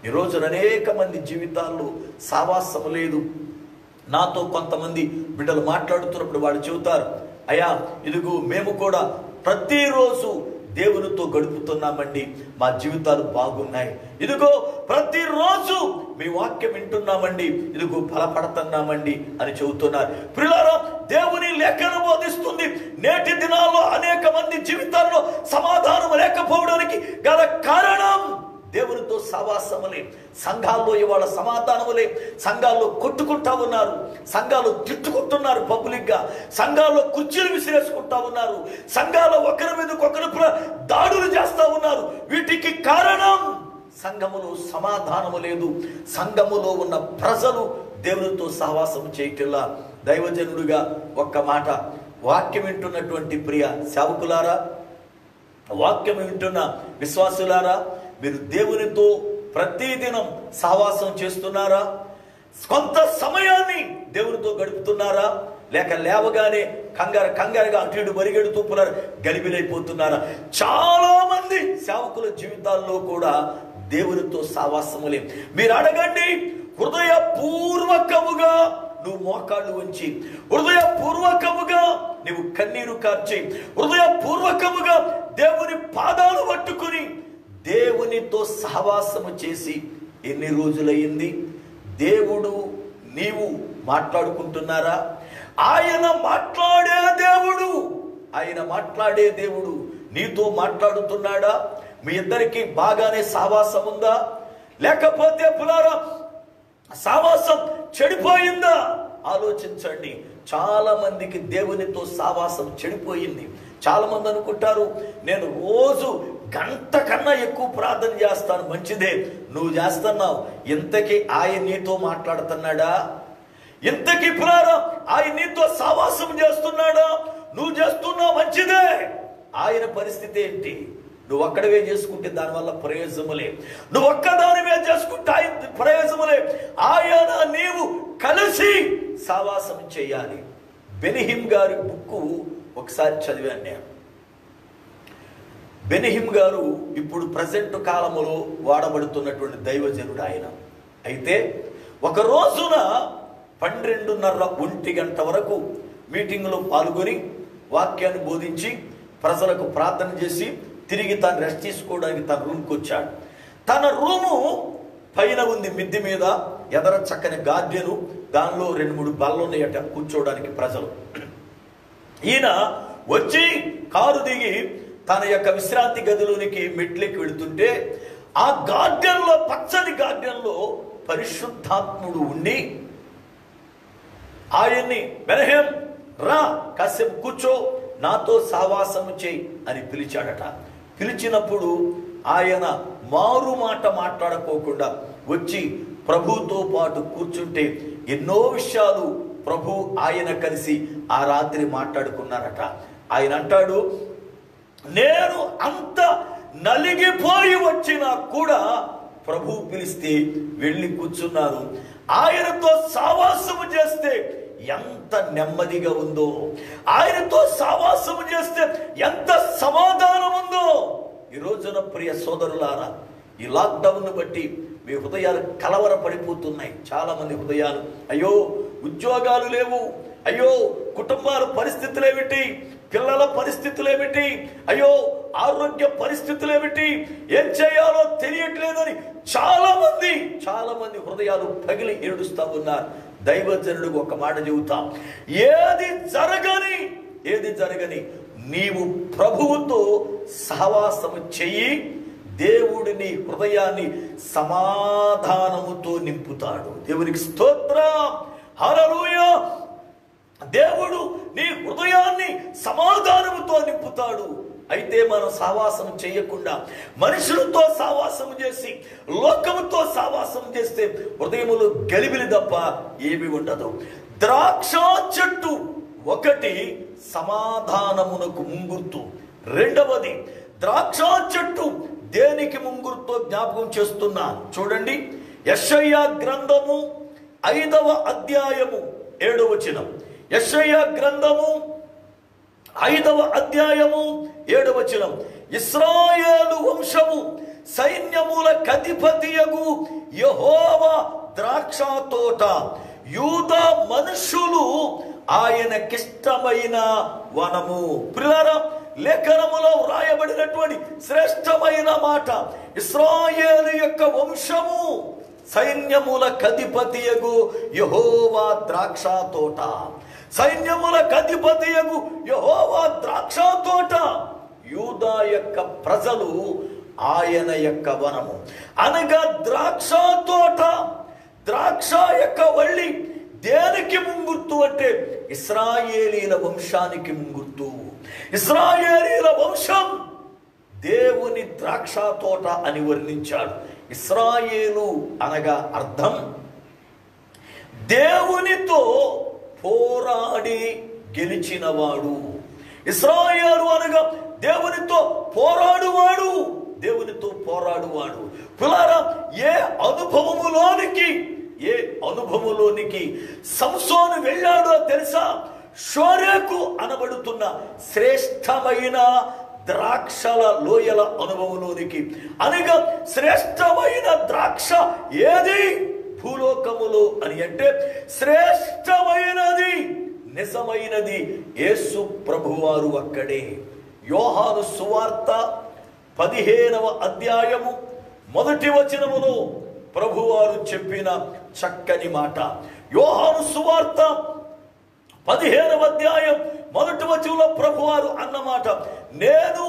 ఈ రోజున అనేక మంది జీవితాల్లో సావాసం లేదు నాతో కొంతమంది బిడ్డలు మాట్లాడుతున్నప్పుడు వాళ్ళు చెబుతారు అయ్యా ఇదిగో మేము కూడా ప్రతిరోజు దేవునితో గడుపుతున్నామండి మా జీవితాలు బాగున్నాయి ఇదిగో ప్రతిరోజు మీ వాక్యం వింటున్నామండి ఇదిగో బలపడుతున్నామండి అని చెబుతున్నారు ప్రిలారా దేవుని లేఖను బోధిస్తుంది నేటి దినాల్లో అనేక మంది జీవితాల్లో సమాధానం లేకపోవడానికి గల కారణం దేవునితో సహవాసములే సంఘాల్లో ఇవాళ సమాధానములే సంఘాల్లో కొట్టుకుంటా ఉన్నారు సంఘాలు తిట్టుకుంటున్నారు పబ్లిక్ గా సంఘాల్లో కుర్చీలు విసిరేసుకుంటా ఉన్నారు సంఘాల్లో ఒకరి మీద ఒకరు ప్ర- దాడులు చేస్తా ఉన్నారు వీటికి కారణం సంఘములో సమాధానము లేదు సంఘములో ఉన్న ప్రజలు దేవునితో సహవాసం చేయటల్లా దైవజనుడిగా ఒక్క మాట వాక్యం వింటున్నటువంటి ప్రియ సేవకులారా వాక్యం వింటున్న విశ్వాసులారా మీరు దేవునితో ప్రతిదినం సహవాసం చేస్తున్నారా కొంత సమయాన్ని దేవునితో గడుపుతున్నారా లేక లేవగానే కంగారు కంగారుగా అటు ఇటు పరిగెడుతూపున్నారు గలిబిలైపోతున్నారా చాలా మంది సేవకుల జీవితాల్లో కూడా దేవునితో సావాసములే మీరు అడగండి హృదయ పూర్వకముగా నువ్వు మోకాళ్ళు ఉంచి హృదయ పూర్వకముగా నువ్వు కన్నీరు కార్చి హృదయ పూర్వకముగా దేవుని పాదాలు పట్టుకుని దేవునితో సహవాసము చేసి ఎన్ని రోజులయ్యింది దేవుడు నీవు మాట్లాడుకుంటున్నారా ఆయన మాట్లాడే దేవుడు ఆయన మాట్లాడే దేవుడు నీతో మాట్లాడుతున్నాడా మీ ఇద్దరికి బాగానే సహవాసం ఉందా లేకపోతే పులారా సావాసం చెడిపోయిందా ఆలోచించండి చాలా మందికి దేవునితో సావాసం చెడిపోయింది చాలా మంది అనుకుంటారు నేను రోజు గంట కన్నా ఎక్కువ ప్రార్థన చేస్తాను మంచిదే నువ్వు చేస్తున్నావు ఇంతకీ ఆయన నీతో మాట్లాడుతున్నాడా ఇంతకీ పురారా ఆయన నీతో సావాసం చేస్తున్నాడా నువ్వు చేస్తున్నావు మంచిదే ఆయన పరిస్థితి ఏంటి నువ్వు ఒక్కడవే చేసుకుంటే దానివల్ల ప్రయోజనములే నువ్వు ఒక్కదానివే చేసుకుంటే ఆయన ప్రయోజనములే ఆయన నీవు కలిసి సావాసం చేయాలి బెనిహిం గారి బుక్కు ఒకసారి చదివాను నేను బెనిహిం గారు ఇప్పుడు ప్రజెంట్ కాలములో వాడబడుతున్నటువంటి దైవజనుడు ఆయన అయితే ఒక రోజున పన్నెండున్నర ఒంటి గంట వరకు మీటింగ్లో పాల్గొని వాక్యాన్ని బోధించి ప్రజలకు ప్రార్థన చేసి తిరిగి తాను రెస్ట్ తీసుకోవడానికి తన రూమ్కి వచ్చాడు తన రూము పైన ఉంది మిద్ది మీద ఎదర చక్కని గార్డెను దానిలో రెండు మూడు బళ్ళు ఉన్నాయట కూర్చోవడానికి ప్రజలు ఈయన వచ్చి కారు దిగి తన యొక్క విశ్రాంతి గదిలోనికి మెట్లెక్కి వెళుతుంటే ఆ గార్డెన్లో పచ్చని గార్డెన్లో పరిశుద్ధాత్ముడు ఉండి ఆయన్ని బెనహేం రా కాసేపు కూర్చో నాతో సావాసము చేయి అని పిలిచాడట పిలిచినప్పుడు ఆయన మారు మాట మాట్లాడుకోకుండా వచ్చి ప్రభుతో పాటు కూర్చుంటే ఎన్నో విషయాలు ప్రభు ఆయన కలిసి ఆ రాత్రి మాట్లాడుకున్నారట ఆయన అంటాడు నేను అంత నలిగిపోయి వచ్చినా కూడా ప్రభు పిలిస్తే వెళ్ళి కూర్చున్నాను ఆయనతో సావాసము చేస్తే ఎంత నెమ్మదిగా ఉందో ఆయనతో సావాసము చేస్తే ఎంత సమాధానం ఉందో ఈ రోజున ప్రియ సోదరులారా ఈ లాక్డౌన్ బట్టి మీ హృదయాలు కలవర పడిపోతున్నాయి చాలా మంది హృదయాలు అయ్యో ఉద్యోగాలు లేవు అయ్యో కుటుంబాల పరిస్థితులు ఏమిటి పిల్లల పరిస్థితులు ఏమిటి అయ్యో ఆరోగ్య పరిస్థితులు ఏమిటి ఏం చేయాలో తెలియట్లేదని చాలా మంది చాలా మంది హృదయాలు పగిలి ఏడుస్తా ఉన్నారు దైవజనుడికి ఒక మాట చెబుతాం ఏది జరగని ఏది జరగని నీవు ప్రభువుతో సహవాసము చెయ్యి దేవుడిని హృదయాన్ని సమాధానముతో నింపుతాడు దేవునికి స్తోత్రం హల్లెలూయా దేవుడు నీ హృదయాన్ని సమాధానముతో నింపుతాడు అయితే మనం సావాసం చేయకుండా మనుషులతో సావాసం చేసి లోకముతో సావాసం చేస్తే హృదయములు గలిబిలి తప్ప ఏమి ఉండదు ద్రాక్ష చెట్టు ఒకటి సమాధానమునకు ముంగుర్తు రెండవది ద్రాక్ష చెట్టు దేనికి ముంగుర్తో జ్ఞాపకం చేస్తున్నా చూడండి యశయ్య గ్రంథము ఐదవ అధ్యాయము ఏడవ వచనం యశయ్య గ్రంథము ఐదవ అధ్యాయము ఏడవ వచనం ఇస్రాయేలు వంశము సైన్యముల కధిపతియగు యహోవా ద్రాక్ష తోట యూద మనుషులు ఆయనకిష్టమైన వనము ప్రియులారా లేఖనములో వ్రాయబడినటువంటి శ్రేష్టమైన మాట ఇస్రాయేలు యొక్క వంశము సైన్యముల కధిపతియగు యహోవా ద్రాక్ష తోట సైన్యముల కధిపతియగు యహోవా ద్రాక్ష తోట యూదా యొక్క ప్రజలు ఆయన యొక్క వనము అనగా ద్రాక్ష తోట ద్రాక్ష యొక్క వళ్ళి దేనికి ముంగుర్తు అంటే ఇస్రాయేలీల వంశానికి ముంగుర్తు ఇస్రాయేలీల వంశం దేవుని ద్రాక్ష తోట అని వర్ణించాడు ఇస్రాయేలు అనగా అర్థం దేవునితో పోరాడి గెలిచినవాడు ఇస్రాయేలు అనగా దేవునితో పోరాడువాడు దేవునితో పోరాడువాడు పులారా ఏ అనుభవములోనికి ఏ అనుభవములోనికి సంసోను వెళ్ళాడో తెలుసా షోరేకు అనబడుతున్న శ్రేష్టమైన ద్రాక్షల లోయల అనుభవంలోనికి అనగా శ్రేష్టమైన ద్రాక్ష ఏది భూలోకములో అని అంటే శ్రేష్టమైనది నిజమైనది యేసు ప్రభువారు అక్కడే యోహాను సువార్త పదిహేనవ అధ్యాయము మొదటి వచనములో ప్రభువారు చెప్పిన చక్కని మాట యోహాను సువార్త పదిహేనవ అధ్యాయం మొదటి వచనంలో ప్రభువారు అన్నమాట నేను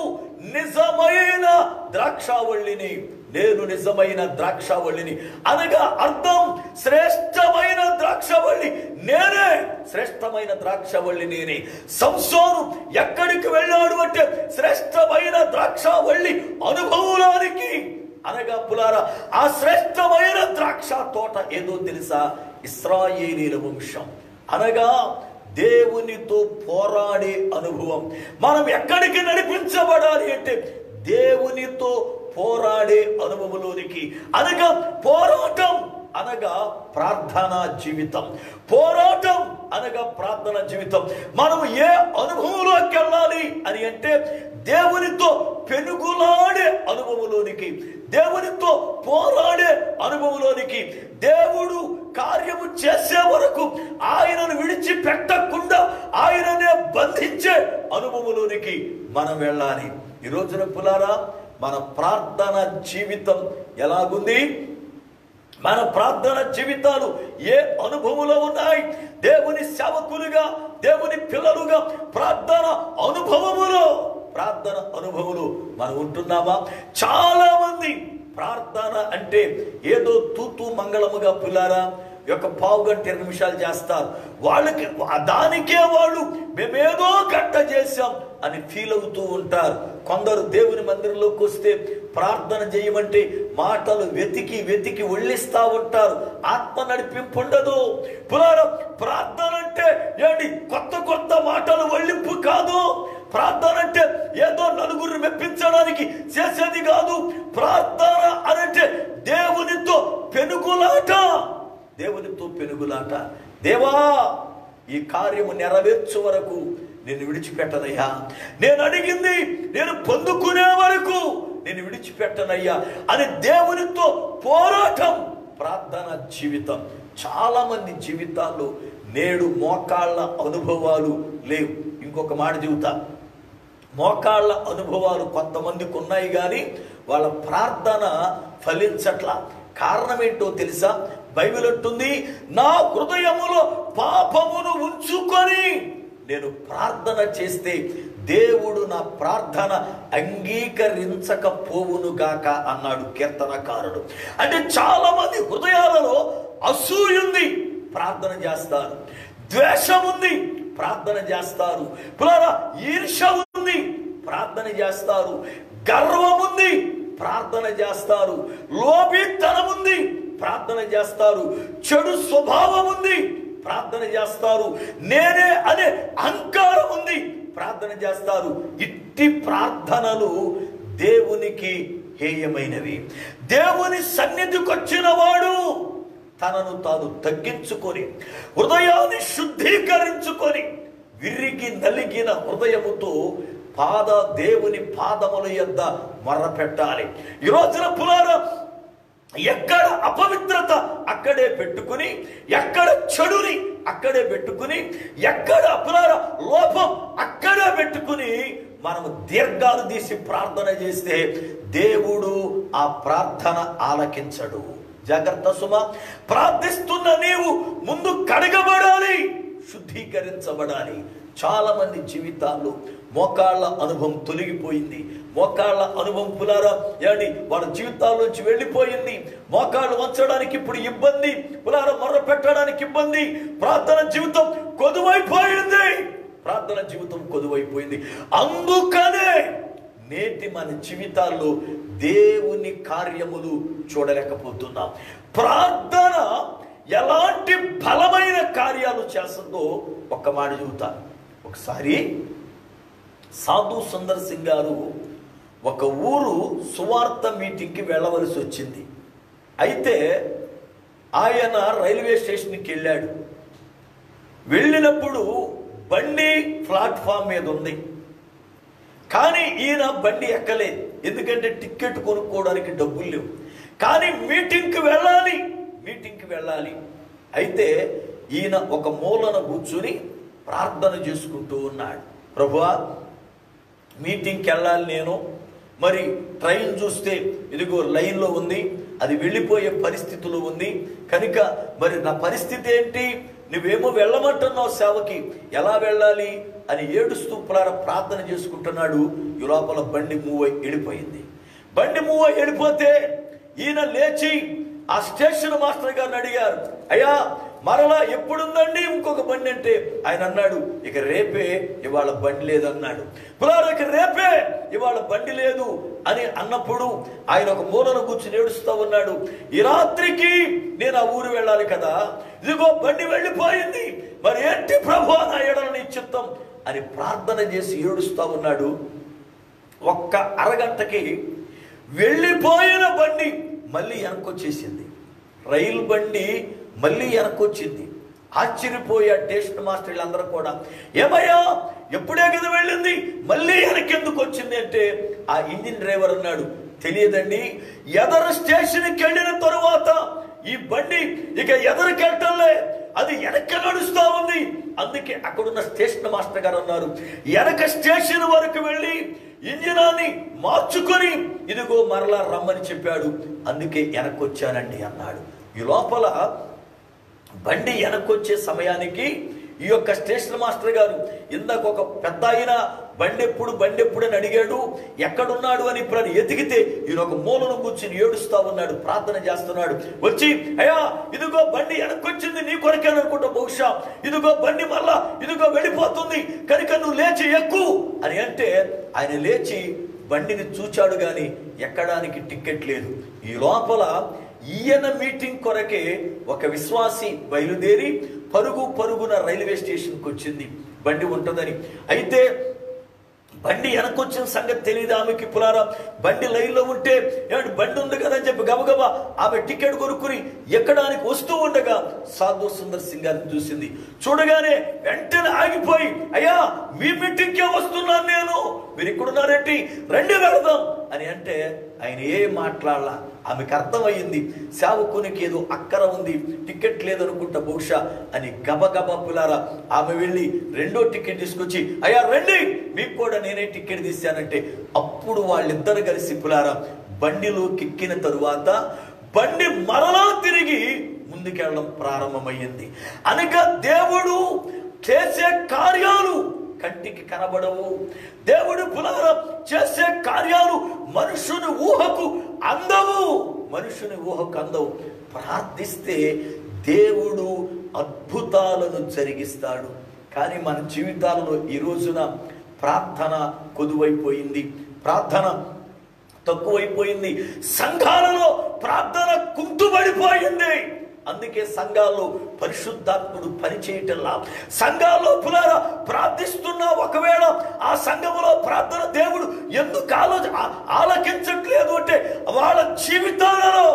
నిజమైన ద్రాక్షావళిని నేను నిజమైన ద్రాక్షావళిని అనగా అర్థం శ్రేష్టమైన ద్రాక్షవల్లి నేనే శ్రేష్టమైన ద్రాక్షవల్లి నేనే సంసోను ఎక్కడికి వెళ్ళాడు అంటే శ్రేష్టమైన ద్రాక్షవల్లి అనుభవంలోనికి అనగా పులారా ఆ శ్రేష్టమైన ద్రాక్ష తోట ఏదో తెలుసా ఇస్రాయేలీల వంశం అనగా దేవునితో పోరాడే అనుభవం మనం ఎక్కడికి నడిపించబడాలి అంటే దేవునితో పోరాడే అనుభవంలోనికి అనగా పోరాటం అనగా ప్రార్థనా జీవితం పోరాటం అనగా ప్రార్థన జీవితం మనం ఏ అనుభవంలోకి వెళ్ళాలి అని అంటే దేవునితో పెనుగులాడే అనుభవంలోనికి దేవునితో పోరాడే అనుభవంలోనికి దేవుడు కార్యము చేసే వరకు ఆయనను విడిచిపెట్టకుండా ఆయననే బంధించే అనుభవంలోనికి మనం వెళ్ళాలి ఈ రోజున పులారా మన ప్రార్థన జీవితం ఎలాగుంది మన ప్రార్థన జీవితాలు ఏ అనుభవంలో ఉన్నాయి దేవుని సేవకులుగా దేవుని పిల్లలుగా ప్రార్థన అనుభవములో ప్రార్థన అనుభవములు మనం ఉంటున్నామా చాలా మంది ప్రార్థన అంటే ఏదో తూతూ మంగళముగా పిల్లారా యొక్క పావు గంట ఇరవై నిమిషాలు చేస్తారు వాళ్ళకి దానికే వాళ్ళు మేమేదో గంట చేశాం అని ఫీల్ అవుతూ ఉంటారు కొందరు దేవుని మందిరంలోకి వస్తే ప్రార్థన చేయమంటే మాటలు వెతికి వెతికి ఒళ్ళిస్తా ఉంటారు ఆత్మ నడిపింపు ఉండదు పురాణం ప్రార్థన అంటే ఏంటి కొత్త కొత్త మాటలు ఒళ్ళింపు కాదు ప్రార్థన అంటే ఏదో నలుగురు మెప్పించడానికి చేసేది కాదు ప్రార్థన అనంటే దేవునితో పెనుగులాట దేవునితో పెనుగులాట దేవా ఈ కార్యము నెరవేర్చు వరకు నేను విడిచిపెట్టనయ్యా నేను అడిగింది నేను పొందుకునే వరకు నేను విడిచిపెట్టనయ్యా అని దేవునితో పోరాటం ప్రార్థన జీవితం చాలా మంది జీవితాల్లో నేడు మోకాళ్ళ అనుభవాలు లేవు ఇంకొక మాట చెబుతా మోకాళ్ళ అనుభవాలు కొంతమందికి ఉన్నాయి కానీ వాళ్ళ ప్రార్థన ఫలించట్లా కారణం ఏంటో తెలుసా బైబిల్ అంటుంది నా హృదయములో పాపమును ఉంచుకొని నేను ప్రార్థన చేస్తే దేవుడు నా ప్రార్థన అంగీకరించకపోవును గాక అన్నాడు కీర్తనకారుడు అంటే చాలా మంది హృదయాలలో అసూయ ఉంది ప్రార్థన చేస్తారు ద్వేషం ఉంది ప్రార్థన చేస్తారు పులారా ఈర్ష ఉంది ప్రార్థన చేస్తారు గర్వం ఉంది ప్రార్థన చేస్తారు లోభితనం ఉంది ప్రార్థన చేస్తారు చెడు స్వభావం ఉంది ప్రార్థన చేస్తారు నేనే అనే అహంకారం ఉంది ప్రార్థన చేస్తారు ఇట్టి ప్రార్థనలు దేవునికి హేయమైనవి దేవుని సన్నిధికి వచ్చిన వాడు తనను తాను తగ్గించుకొని హృదయాన్ని శుద్ధీకరించుకొని విరిగి నలిగిన హృదయముతో పాద దేవుని పాదముల యొద్ద మొర్ర పెట్టాలి ఈ రోజున పులారా ఎక్కడ అపవిత్రత అక్కడే పెట్టుకుని ఎక్కడ చెడుని అక్కడే పెట్టుకుని ఎక్కడ అపరాధ లోపం అక్కడే పెట్టుకుని మనము దీర్ఘాలు తీసి ప్రార్థన చేస్తే దేవుడు ఆ ప్రార్థన ఆలకించడు జాగ్రత్త సుమ ప్రార్థిస్తున్న నీవు ముందు కడగబడాలి శుద్ధీకరించబడాలి చాలా మంది జీవితాల్లో మోకాళ్ళ అనుభవం తొలగిపోయింది మోకాళ్ళ అనుభవం పులారా ఏమండి వాళ్ళ జీవితాల్లోంచి వెళ్ళిపోయింది మోకాళ్ళు వంచడానికి ఇప్పుడు ఇబ్బంది పులారా మొర్ర పెట్టడానికి ఇబ్బంది ప్రార్థన జీవితం కొదువైపోయింది ప్రార్థన జీవితం కొదువైపోయింది అందుకనే నేటి మన జీవితాల్లో దేవుని కార్యములు చూడలేకపోతున్నాం ప్రార్థన ఎలాంటి బలమైన కార్యాలు చేస్తుందో ఒక్క మాట చెబుతాను ఒకసారి సాధు సుందర్ సింగ్ గారు ఒక ఊరు సువార్త మీటింగ్కి వెళ్ళవలసి వచ్చింది అయితే ఆయన రైల్వే స్టేషన్కి వెళ్ళాడు వెళ్ళినప్పుడు బండి ప్లాట్ఫామ్ మీద ఉంది కానీ ఈయన బండి ఎక్కలేదు ఎందుకంటే టికెట్ కొనుక్కోవడానికి డబ్బులు లేవు కానీ మీటింగ్కి వెళ్ళాలి మీటింగ్కి వెళ్ళాలి అయితే ఈయన ఒక మూలన కూర్చుని ప్రార్థన చేసుకుంటూ ఉన్నాడు ప్రభువా మీటింగ్కి వెళ్ళాలి నేను మరి ట్రైన్ చూస్తే ఇదిగో లైన్లో ఉంది అది వెళ్ళిపోయే పరిస్థితిలో ఉంది కనుక మరి నా పరిస్థితి ఏంటి నువ్వేమో వెళ్ళమంటున్నావు సేవకి ఎలా వెళ్ళాలి అని ఏడుస్తూ ప్రార ప్రార్థన చేసుకుంటున్నాడు ఈ లోపల బండి మూవ్ అయి వెళ్ళిపోయింది బండి మూవ్ అయి వెళ్ళిపోతే ఈయన లేచి ఆ స్టేషన్ మాస్టర్ గారిని అడిగారు అయ్యా మరలా ఎప్పుడుందండి ఇంకొక బండి అంటే ఆయన అన్నాడు ఇక రేపే ఇవాళ బండి లేదన్నాడు పులారు ఇక రేపే ఇవాళ బండి లేదు అని అన్నప్పుడు ఆయన ఒక మూలను కూర్చుని ఏడుస్తూ ఉన్నాడు ఈ రాత్రికి నేను ఆ ఊరు వెళ్ళాలి కదా ఇదిగో బండి వెళ్ళిపోయింది మరి ఏంటి ప్రభు నా ఎడల నీ చిత్తం అని ప్రార్థన చేసి ఏడుస్తూ ఉన్నాడు ఒక్క అరగంటకి వెళ్ళిపోయిన బండి మళ్ళీ వెనకొచ్చేసింది రైలు బండి మళ్ళీ వెనకొచ్చింది ఆశ్చర్యపోయా టేస్ట్ మాస్టర్లు అందరూ కూడా ఏమయ్యా ఎప్పుడే కదా వెళ్ళింది మళ్ళీ వెనకెందుకు వచ్చింది అంటే ఆ ఇంజిన్ డ్రైవర్ అన్నాడు తెలియదండి ఎదరు స్టేషన్కి వెళ్ళిన తరువాత ఈ బండి ఇక ఎదరికెళ్ళటంలే అది వెనక నడుస్తా ఉంది అందుకే అక్కడున్న స్టేషన్ మాస్టర్ గారు అన్నారు వెనక స్టేషన్ వరకు వెళ్ళి ఇంజినాన్ని మార్చుకొని ఇదిగో మరలా రమ్మని చెప్పాడు అందుకే వెనకొచ్చానండి అన్నాడు ఈ లోపల బండి వెనకొచ్చే సమయానికి ఈ యొక్క స్టేషన్ మాస్టర్ గారు ఇందాక ఒక పెద్ద ఆయన బండి ఎప్పుడు బండి ఎప్పుడు అని అడిగాడు ఎక్కడున్నాడు అని ఇప్పుడు ఆయన ఎతికితే ఈయన ఒక మూలను కూర్చుని ఏడుస్తా ఉన్నాడు ప్రార్థన చేస్తున్నాడు వచ్చి అయ్యా ఇదిగో బండి వెనకొచ్చింది నీ కొరకేననుకుంటా బహుశా ఇదిగో బండి మళ్ళా ఇదిగో వెళ్ళిపోతుంది కనుక నువ్వు లేచి ఎక్కు అని అంటే ఆయన లేచి బండిని చూచాడు కానీ ఎక్కడానికి టికెట్ లేదు ఈ లోపల ఈయన మీటింగ్ కొరకే ఒక విశ్వాసి బయలుదేరి పరుగు పరుగున రైల్వే స్టేషన్కి వచ్చింది బండి ఉంటుందని అయితే బండి వెనకొచ్చిన సంగతి తెలియదు ఆమెకి పులారా బండి లైన్లో ఉంటే ఏమంటే బండి ఉంది కదా అని చెప్పి గబగబా ఆమె టికెట్ కొనుక్కుని ఎక్కడానికి వస్తూ ఉండగా సాధు సుందర్ సింగ్ గారిని చూసింది చూడగానే వెంటనే ఆగిపోయి అయ్యా మీ మీటింగ్కే వస్తున్నాను నేను మీరు ఇక్కడున్నారేంటి రండి వెళదాం అని అంటే ఆయన ఏం మాట్లాడలా ఆమెకు అర్థమయ్యింది సేవకునికి ఏదో అక్కర ఉంది టికెట్ లేదనుకుంటా బహుశా అని గబగబా పులారా ఆమె వెళ్ళి రెండో టికెట్ తీసుకొచ్చి అయ్యా రండి మీకు కూడా నేనే టికెట్ తీశానంటే అప్పుడు వాళ్ళిద్దరు కలిసి పులారా బండిలోకి ఎక్కిన తరువాత బండి మరలా తిరిగి ముందుకెళ్ళడం ప్రారంభమయ్యింది అనగా దేవుడు చేసే కార్యాలు కంటికి కనబడవు దేవుడు పులారం చేసే కార్యాలు మనుషుని ఊహకు అందవు మనుషుని ఊహకు అందవు ప్రార్థిస్తే దేవుడు అద్భుతాలను జరిగిస్తాడు కానీ మన జీవితాలలో ఈ రోజున ప్రార్థన కొదువైపోయింది ప్రార్థన తక్కువైపోయింది సంఘాలలో ప్రార్థన కుంటుబడిపోయింది అందుకే సంఘాల్లో పరిశుద్ధాత్ముడు పనిచేయటంలా సంఘాల్లో పులారా ప్రార్థిస్తున్నా ఒకవేళ ఆ సంఘములో ప్రార్థన దేవుడు ఎందుకు ఆలోచన ఆ- ఆలకించట్లేదు అంటే వాళ్ళ జీవితాలలో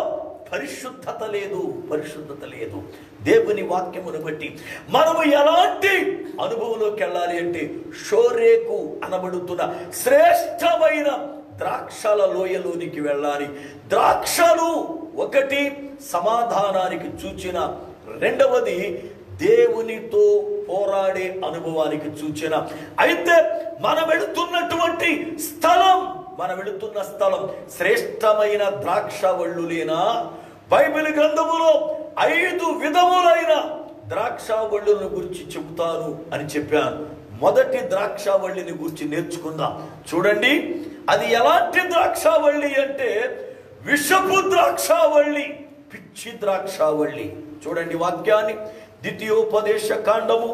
పరిశుద్ధత లేదు పరిశుద్ధత లేదు దేవుని వాక్యమును బట్టి మనము ఎలాంటి అనుభవంలోకి వెళ్ళాలి అంటే షోరేకు అనబడుతున్న శ్రేష్టమైన ద్రాక్షల లోయలోనికి వెళ్ళాలి ద్రాక్షలు ఒకటి సమాధానానికి చూచిన రెండవది దేవునితో పోరాడే అనుభవానికి సూచన అయితే మనం వెళుతున్నటువంటి స్థలం మనం వెళుతున్న స్థలం శ్రేష్టమైన ద్రాక్షవళ్ళులేనా బైబిల్ గ్రంథములో ఐదు విధములైన ద్రాక్షవళ్ళులను గురించి చెబుతాను అని చెప్పాను మొదటి ద్రాక్షావళిని గురించి నేర్చుకుందాం చూడండి అది ఎలాంటి ద్రాక్షావళి అంటే విషపు ద్రాక్షావళి పిచ్చి ద్రాక్షావళి చూడండి వాక్యాన్ని ద్వితీయోపదేశ కాండము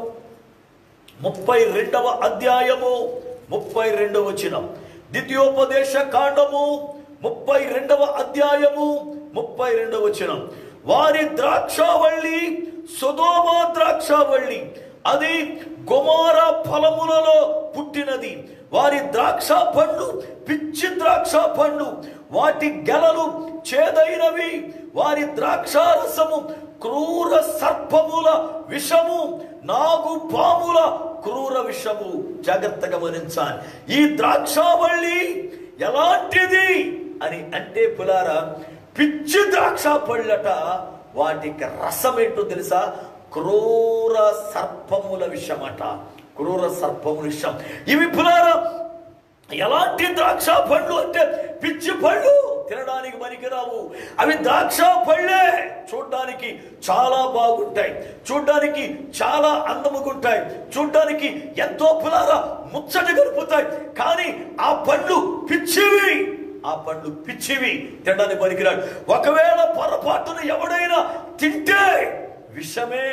ముప్పై రెండవ అధ్యాయము ముప్పై రెండవ వచనం ద్వితీయోపదేశ కాండము ముప్పై రెండవ అధ్యాయము ముప్పై రెండవ వచనం వారి ద్రాక్షావళి సుధోమ ద్రాక్షావళి అది గుమార ఫలములలో పుట్టినది వారి ద్రాక్ష పండు పిచ్చి ద్రాక్ష పండు వాటి గెలలు చేదైనవి వారి ద్రాక్షారసము క్రూర సర్పముల విషము నాగు పాముల క్రూర విషము జాగ్రత్తగా గమనించాలి ఈ ద్రాక్షావళి ఎలాంటిది అని అంటే పులారా పిచ్చి ద్రాక్ష పళ్ళట వాటికి రసం ఏంటో తెలుసా క్రూర సర్పముల విషమట క్రూర సర్పముల విషం ఇవి పులారా ఎలాంటి ద్రాక్ష పండ్లు అంటే పిచ్చి పళ్ళు తినడానికి పనికిరావు అవి ద్రాక్ష పళ్ళే చూడ్డానికి చాలా బాగుంటాయి చూడ్డానికి చాలా అందముగుంటాయి చూడ్డానికి ఎంతో పులారా ముచ్చట గడుపుతాయి కానీ ఆ పండ్లు పిచ్చివి ఆ పండ్లు పిచ్చివి తినడానికి పనికిరాడు ఒకవేళ పొరపాటున ఎవడైనా తింటే విషమే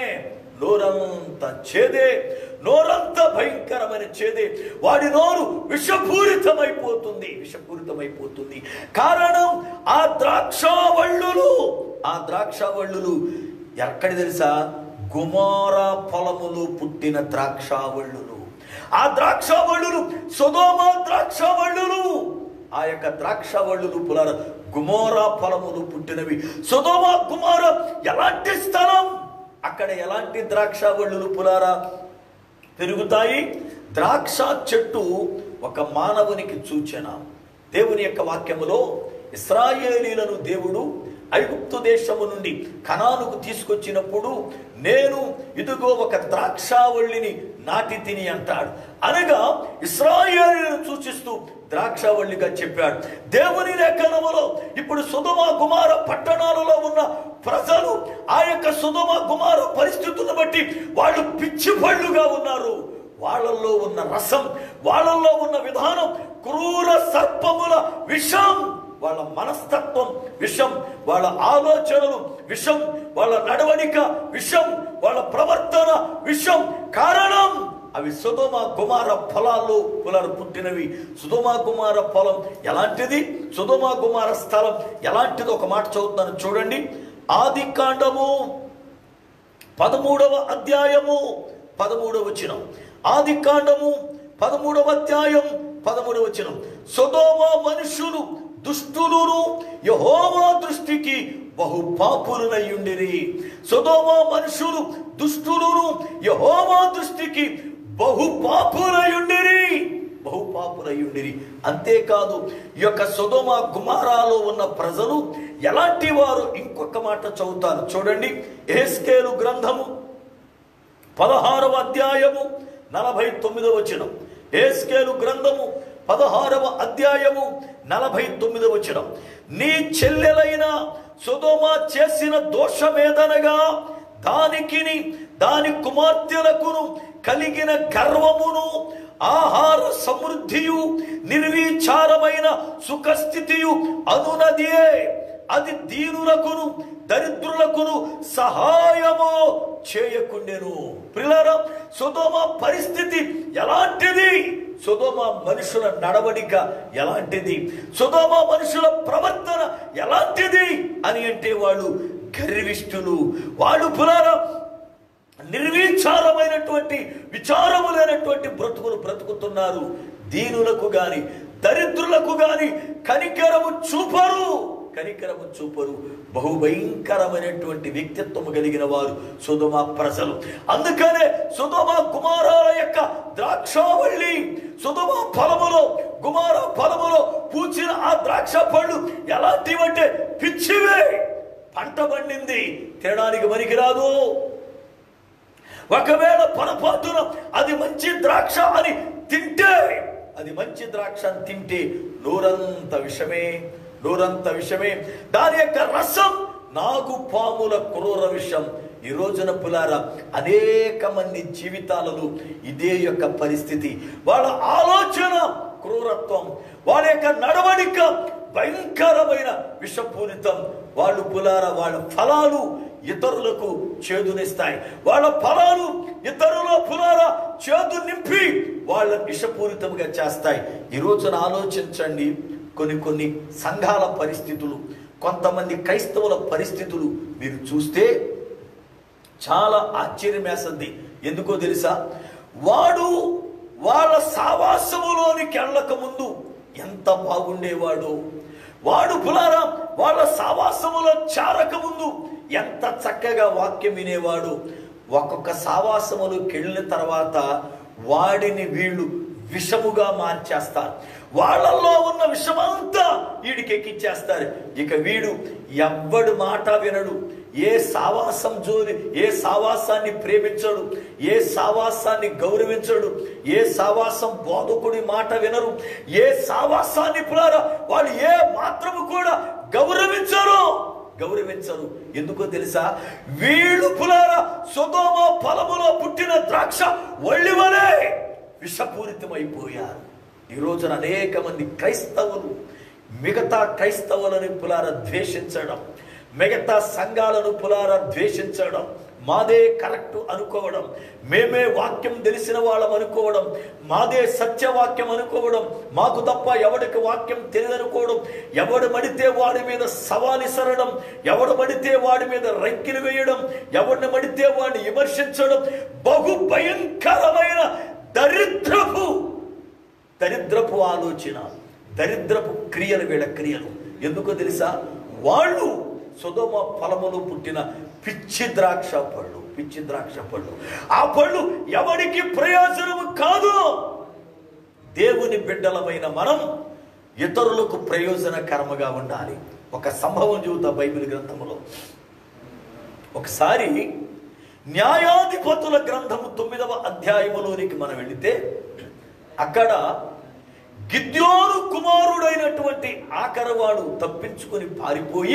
నోరంత చేదే నోరంత భయంకరమైన చేదే వాడి నోరు విషపూరితమైపోతుంది విషపూరితమైపోతుంది కారణం ఆ ద్రాక్షావళ్ళులు ఆ ద్రాక్షావళ్ళులు ఎక్కడ తెలుసా గుమార ఫలములు పుట్టిన ద్రాక్షావళ్ళులు ఆ ద్రాక్షావళ్ళులు సుధోమ ద్రాక్షావళ్ళులు ఆ యొక్క ద్రాక్షావళ్ళులు పులార గుమోర ఫలములు పుట్టినవి సుధోమ కుమార ఎలాంటి స్థలం అక్కడ ఎలాంటి ద్రాక్షావళ్ళులు పులారా పెరుగుతాయి ద్రాక్ష చెట్టు ఒక మానవునికి సూచన దేవుని యొక్క వాక్యములో ఇస్రాయేలీలను దేవుడు ఐగుప్తు దేశము నుండి కనానుకు తీసుకొచ్చినప్పుడు నేను ఇదిగో ఒక ద్రాక్షావళిని నాటి తిని అంటాడు అనగా ఇస్రాయేలీలను సూచిస్తూ ద్రాక్షావళిగా చెప్పాడు దేవుని లేఖనములో ఇప్పుడు సుధమ కుమార పట్టణాలలో ఉన్న ప్రజలు ఆ యొక్క సుధమ కుమార పరిస్థితులను బట్టి వాళ్ళు పిచ్చి పళ్ళుగా ఉన్నారు వాళ్ళల్లో ఉన్న రసం వాళ్ళల్లో ఉన్న విధానం క్రూర సర్పముల విషం వాళ్ళ మనస్తత్వం విషం వాళ్ళ ఆలోచనలు విషం వాళ్ళ నడవడిక విషం వాళ్ళ ప్రవర్తన విషం కారణం అవి సుధమ కుమార ఫలాలు పులరు పుట్టినవి సుధమ కుమార ఫలం ఎలాంటిది సుధమ కుమార స్థలం ఎలాంటిది ఒక మాట చదువుతున్నాను చూడండి ఆది కాండము పదమూడవ అధ్యాయము పదమూడవ వచనం ఆది కాండము పదమూడవ అధ్యాయం పదమూడవ వచనం సొదోమ మనుషులు దుష్టులును యహోవా దృష్టికి బహు పాపులనయ్యుండిరి సొదోమ మనుషులు దుష్టులును యహోవా దృష్టికి బహు పాపులయ్యుండిరి బహు పాపులయ్యుండిరి అంతేకాదు ఈ యొక్క సొదోమ కుమారాలో ఉన్న ప్రజలు ఎలాంటి వారు ఇంకొక మాట చదువుతారు చూడండి ఏస్కేలు గ్రంథము పదహారవ అధ్యాయము నలభై తొమ్మిదవ వచనం ఏస్కేలు గ్రంథము పదహారవ అధ్యాయము నలభై తొమ్మిదవ వచనం నీ చెల్లెలైన సుధోమ చేసిన దోషమేదనగా దానికిని దాని కుమార్తెలకును కలిగిన గర్వమును ఆహార సమృద్ధియు నిర్వీచారమైన సుఖస్థితియు అనునదియే అది దీనులకును దరిద్రులకును సహాయము చేయకుండెను ప్రిలారా సుధోమ పరిస్థితి ఎలాంటిది సుధోమ మనుషుల నడవడిక ఎలాంటిది సుధోమ మనుషుల ప్రవర్తన ఎలాంటిది అని అంటే వాళ్ళు గర్విష్ఠులు వాళ్ళు పులారా నిర్విచారమైనటువంటి విచారము లేనటువంటి బ్రతుకులు బ్రతుకుతున్నారు దీనులకు గాని దరిద్రులకు గాని కనికరము చూపరు కనికరము చూపరు బహుభయంకరమైనటువంటి వ్యక్తిత్వము కలిగిన వారు సుధమ ప్రజలు అందుకనే సుధమ కుమారాల యొక్క ద్రాక్షావళి సుధమ ఫలములో కుమార ఫలములో పూచిన ఆ ద్రాక్ష పళ్ళు ఎలాంటివంటే పిచ్చివే పంట పండింది తినడానికి పనికిరాదు ఒకవేళ పొరపాటున అది మంచి ద్రాక్ష అని తింటే అది మంచి ద్రాక్ష అని తింటే నోరంత విషమే నోరంత విషమే దాని యొక్క రసం నాగు పాముల క్రూర విషం ఈ రోజున పులార అనేక మంది జీవితాలలో ఇదే యొక్క పరిస్థితి వాళ్ళ ఆలోచన క్రూరత్వం వాళ్ళ యొక్క నడవడిక భయంకరమైన విషపూరితం వాళ్ళు పులార వాళ్ళ ఫలాలు ఇతరులకు చేదునిస్తాయి వాళ్ళ ఫలాలు ఇతరుల పులార చేదు నింపి వాళ్ళ విషపూరితంగా చేస్తాయి ఈ రోజున ఆలోచించండి కొన్ని కొన్ని సంఘాల పరిస్థితులు కొంతమంది క్రైస్తవుల పరిస్థితులు మీరు చూస్తే చాలా ఆశ్చర్యం వేస్తుంది ఎందుకో తెలుసా వాడు వాళ్ళ సావాసములోనికి వెళ్ళక ముందు ఎంత బాగుండేవాడు వాడు పులారా వాళ్ళ సావాసములో చారక ముందు ఎంత చక్కగా వాక్యం వినేవాడు ఒక్కొక్క సావాసములోకి వెళ్ళిన తర్వాత వాడిని వీళ్ళు విషముగా మార్చేస్తారు వాళ్ళల్లో ఉన్న విషమంతా వీడికి ఎక్కిచ్చేస్తారు ఇక వీడు ఎవ్వడు మాట వినడు ఏ సావాసం జోలి ఏ సావాసాన్ని ప్రేమించడు ఏ సావాసాన్ని గౌరవించడు ఏ సావాసం బోధకుడి మాట వినరు ఏ సావాసాన్ని పులారా వాళ్ళు ఏ మాత్రము కూడా గౌరవించరు గౌరవించరు ఎందుకో తెలుసా వీళ్ళు పులారా సుధోమ ఫలములో పుట్టిన ద్రాక్ష ఒళ్ళివలే విషపూరితమైపోయారు ఈ రోజున అనేక మంది క్రైస్తవులు మిగతా క్రైస్తవులను పులార ద్వేషించడం మిగతా సంఘాలను పులార ద్వేషించడం మాదే కరెక్ట్ అనుకోవడం మేమే వాక్యం తెలిసిన వాళ్ళం అనుకోవడం మాదే సత్యవాక్యం అనుకోవడం మాకు తప్ప ఎవడికి వాక్యం తెలియదనుకోవడం ఎవడు మడితే వాడి మీద సవాలిసరడం ఎవడు మడితే వాడి మీద రంకిలు వేయడం ఎవడిని మడితే వాడిని విమర్శించడం బహు భయంకరమైన దరిద్రపు దరిద్రపు ఆలోచన దరిద్రపు క్రియలు వీళ్ళ క్రియలు ఎందుకో తెలుసా వాళ్ళు సుధమ ఫలములు పుట్టిన పిచ్చి ద్రాక్ష పళ్ళు పిచ్చి ద్రాక్ష పళ్ళు ఆ పళ్ళు ఎవరికి ప్రయోజనము కాదు దేవుని బిడ్డలమైన మనం ఇతరులకు ప్రయోజనకరముగా ఉండాలి ఒక సంభవం చూద్దాం బైబిల్ గ్రంథములో ఒకసారి న్యాయాధిపతుల గ్రంథము తొమ్మిదవ అధ్యాయములోనికి మనం వెళితే అక్కడ గిద్యోను కుమారుడైనటువంటి ఆకరవాడు తప్పించుకొని పారిపోయి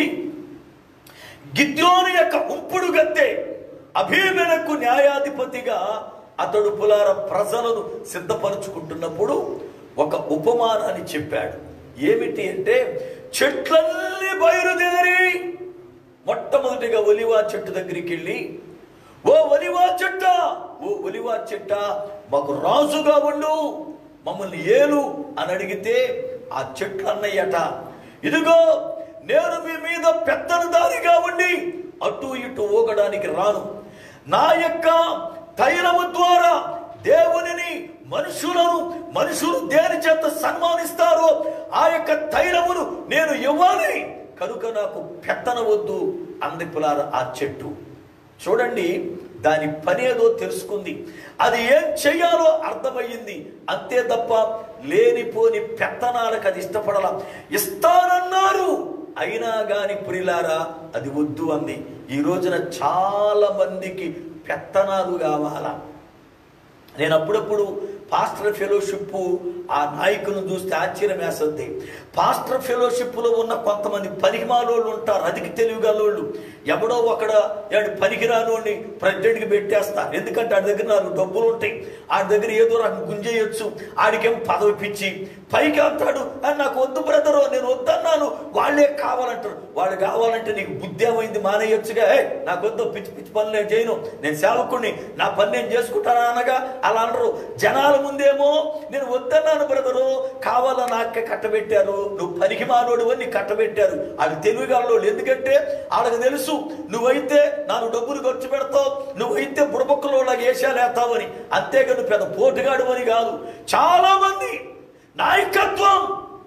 గిద్యోను యొక్క ఉంపుడు గద్దె అభిమేనకు న్యాయాధిపతిగా అతడు పులార ప్రజలను సిద్ధపరచుకుంటున్నప్పుడు ఒక ఉపమానాన్ని చెప్పాడు ఏమిటి అంటే చెట్లన్నీ బయలుదేరి మొట్టమొదటిగా ఒలివా చెట్టు దగ్గరికి వెళ్ళి ఓ ఒలివా చెట్ట ఓ ఒలివా చెట్ట మాకు రాజుగా ఉండు మమ్మల్ని ఏలు అని అడిగితే ఆ చెట్లు అన్నయ్యట ఇదిగో నేను మీ మీద పెద్దనదారిగా ఉండి అటు ఇటు ఊగడానికి రాను నా యొక్క తైలము ద్వారా దేవునిని మనుషులను మనుషులు దేని చేత సన్మానిస్తారో ఆ యొక్క తైలమును నేను ఇవ్వాలి కనుక నాకు పెత్తన వద్దు అంది పులార ఆ చెట్టు చూడండి దాని పని ఏదో తెలుసుకుంది అది ఏం చెయ్యాలో అర్థమయ్యింది అంతే తప్ప లేనిపోని పెత్తనాలకు అది ఇష్టపడాల ఇస్తానన్నారు అయినా గాని పురిలారా అది వద్దు అంది ఈ రోజున చాలా మందికి పెత్తనాలు కావాలా నేను అప్పుడప్పుడు పాస్టర్ ఫెలోషిప్ ఆ నాయకులను చూస్తే ఆశ్చర్యం వేస్తుంది పాస్టర్ ఫెలోషిప్లో ఉన్న కొంతమంది పనికిమాలోళ్ళు ఉంటారు అధిక తెలివిగలోళ్ళు ఎవడో ఒకడ ఏడు పనికిరానోడిని ప్రెసిడెంట్కి పెట్టేస్తారు ఎందుకంటే ఆడి దగ్గర నాలుగు డబ్బులు ఉంటాయి ఆడి దగ్గర ఏదో రకం గుంజేయొచ్చు ఆడికేం పదవి పిచ్చి పైకి అంటాడు "ఆ, నాకు వద్దు బ్రదరు నేను వద్దన్నాను వాళ్ళే కావాలంటారు వాళ్ళు కావాలంటే నీకు బుద్ధి ఏమైంది మానేయొచ్చుగా "ఏయ్, నాకు వద్దు పిచ్చి పిచ్చి పనులు నేను చేయను నేను సేవకుడిని నా పని నేను చేసుకుంటానా అనగా అలా అనరు జనాల ముందేమో నేను వద్దన్నాను బ్రదరు కావాలా నాకే కట్టబెట్టారు నువ్వు పనికి మానోడు అని కట్టబెట్టారు అది తెలివిగలలోళ్ళు ఎందుకంటే వాళ్ళకి తెలుసు నువ్వైతే నాకు డబ్బులు ఖర్చు పెడతావు నువ్వైతే బుడబొక్కలో వేషాలు వేస్తావని అంతేగా నువ్వు పెద్ద పోటుగాడు అని కాదు చాలా మంది నాయకత్వం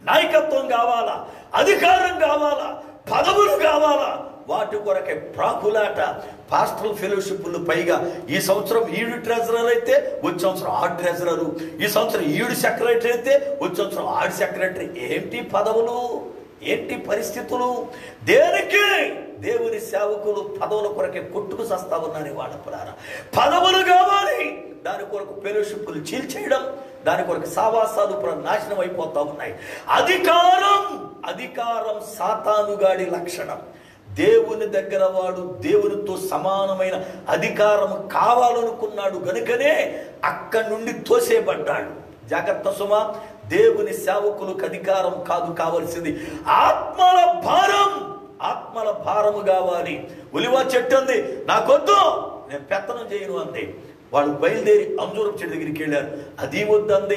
నాయకత్వం కావాలా అధికారం కావాలా పదవులు కావాలా వాటి కొరకే ప్రాకులాట పాస్టల్ ఫెలోషిప్లు పైగా ఈ సంవత్సరం ఈడు ట్రెజరర్ అయితే వచ్చే సంవత్సరం ఆడు ట్రెజరరు ఈ సంవత్సరం ఈడు సెక్రటరీ అయితే వచ్చే సంవత్సరం ఆడు సెక్రటరీ ఏంటి పదవులు ఏంటి పరిస్థితులు దేనికి దేవుని సేవకులు పదవుల కొరకే కొట్టుకు సస్తా ఉన్నారని వాళ్ళ పురారా పదవులు కావాలి దాని కొరకు ఫెలోషిప్లు చీల్చేయడం దాని కొరకు సావాసాలు ప్ర- నాశనం అయిపోతా ఉన్నాయి అధికారం అధికారం సాతానుగాడి లక్షణం దేవుని దగ్గర వాడు దేవునితో సమానమైన అధికారం కావాలనుకున్నాడు గనుకనే అక్కడి నుండి తోసేయబడ్డాడు జాగ్రత్త సుమ దేవుని సేవకులకు అధికారం కాదు కావలసింది ఆత్మల భారం ఆత్మల భారము కావాలి ఉలివ చెట్టు అంది నాకొద్దు నేను పెత్తనం చేయను అంది వాళ్ళు బయలుదేరి అంజూరం చెట్టు దగ్గరికి వెళ్ళారు అది వద్దంది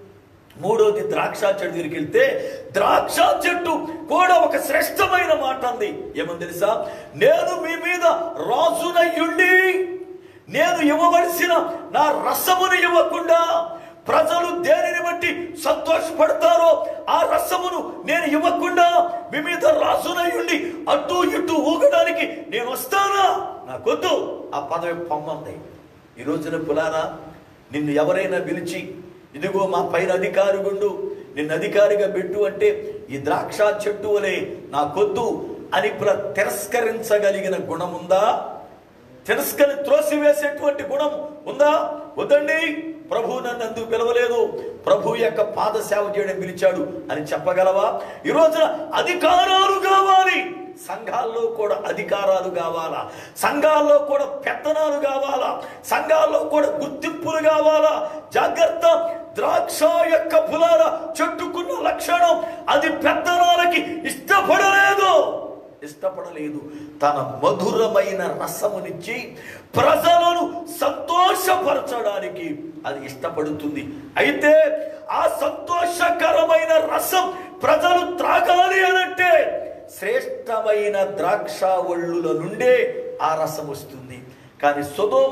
మూడోది ద్రాక్ష చెట్టు దగ్గరికి వెళ్తే ద్రాక్ష చెట్టు కూడా ఒక శ్రేష్టమైన మాట అంది ఏమని తెలుసా నేను మీ మీద రాజునయ్యుండి నేను ఇవ్వవలసిన నా రసమును ఇవ్వకుండా ప్రజలు దేనిని బట్టి సంతోషపడతారో ఆ రసమును నేను ఇవ్వకుండా మీ మీద రాజునయ్యుండి అటు ఇటు ఊగడానికి నేను వస్తానా నాకొద్దు ఆ పదవి పొమ్మంది ఈ రోజున పులారా నిన్ను ఎవరైనా పిలిచి ఇదిగో మా పైన అధికారి గుండు నిన్ను అధికారిగా పెట్టు అంటే ఈ ద్రాక్ష చెట్టు వలె నాకొద్దు అని ప్ర తిరస్కరించగలిగిన గుణం ఉందా తిరస్కరి త్రోసివేసేటువంటి గుణం ఉందా వద్దండి ప్రభు నన్ను ఎందుకు పిలవలేదు ప్రభు యొక్క పాద సేవ చేయడం పిలిచాడు అని చెప్పగలవా ఈ రోజున అధికారాలు కావాలి సంఘాల్లో కూడా అధికారాలు కావాలా సంఘాల్లో కూడా పెత్తనాలు కావాలా సంఘాల్లో కూడా గుర్తింపులు కావాలా జాగ్రత్త ద్రాక్ష యొక్క పులాల చెట్టుకున్న లక్షణం అది పెత్తనాలకి ఇష్టపడలేదు ఇష్టపడలేదు తన మధురమైన రసమునిచ్చి ప్రజలను సంతోషపరచడానికి అది ఇష్టపడుతుంది అయితే ఆ సంతోషకరమైన రసం ప్రజలు త్రాగాలి అనంటే శ్రేష్టమైన ద్రాక్షావళ్ళుల నుండే ఆ రసం వస్తుంది కానీ సుధోమ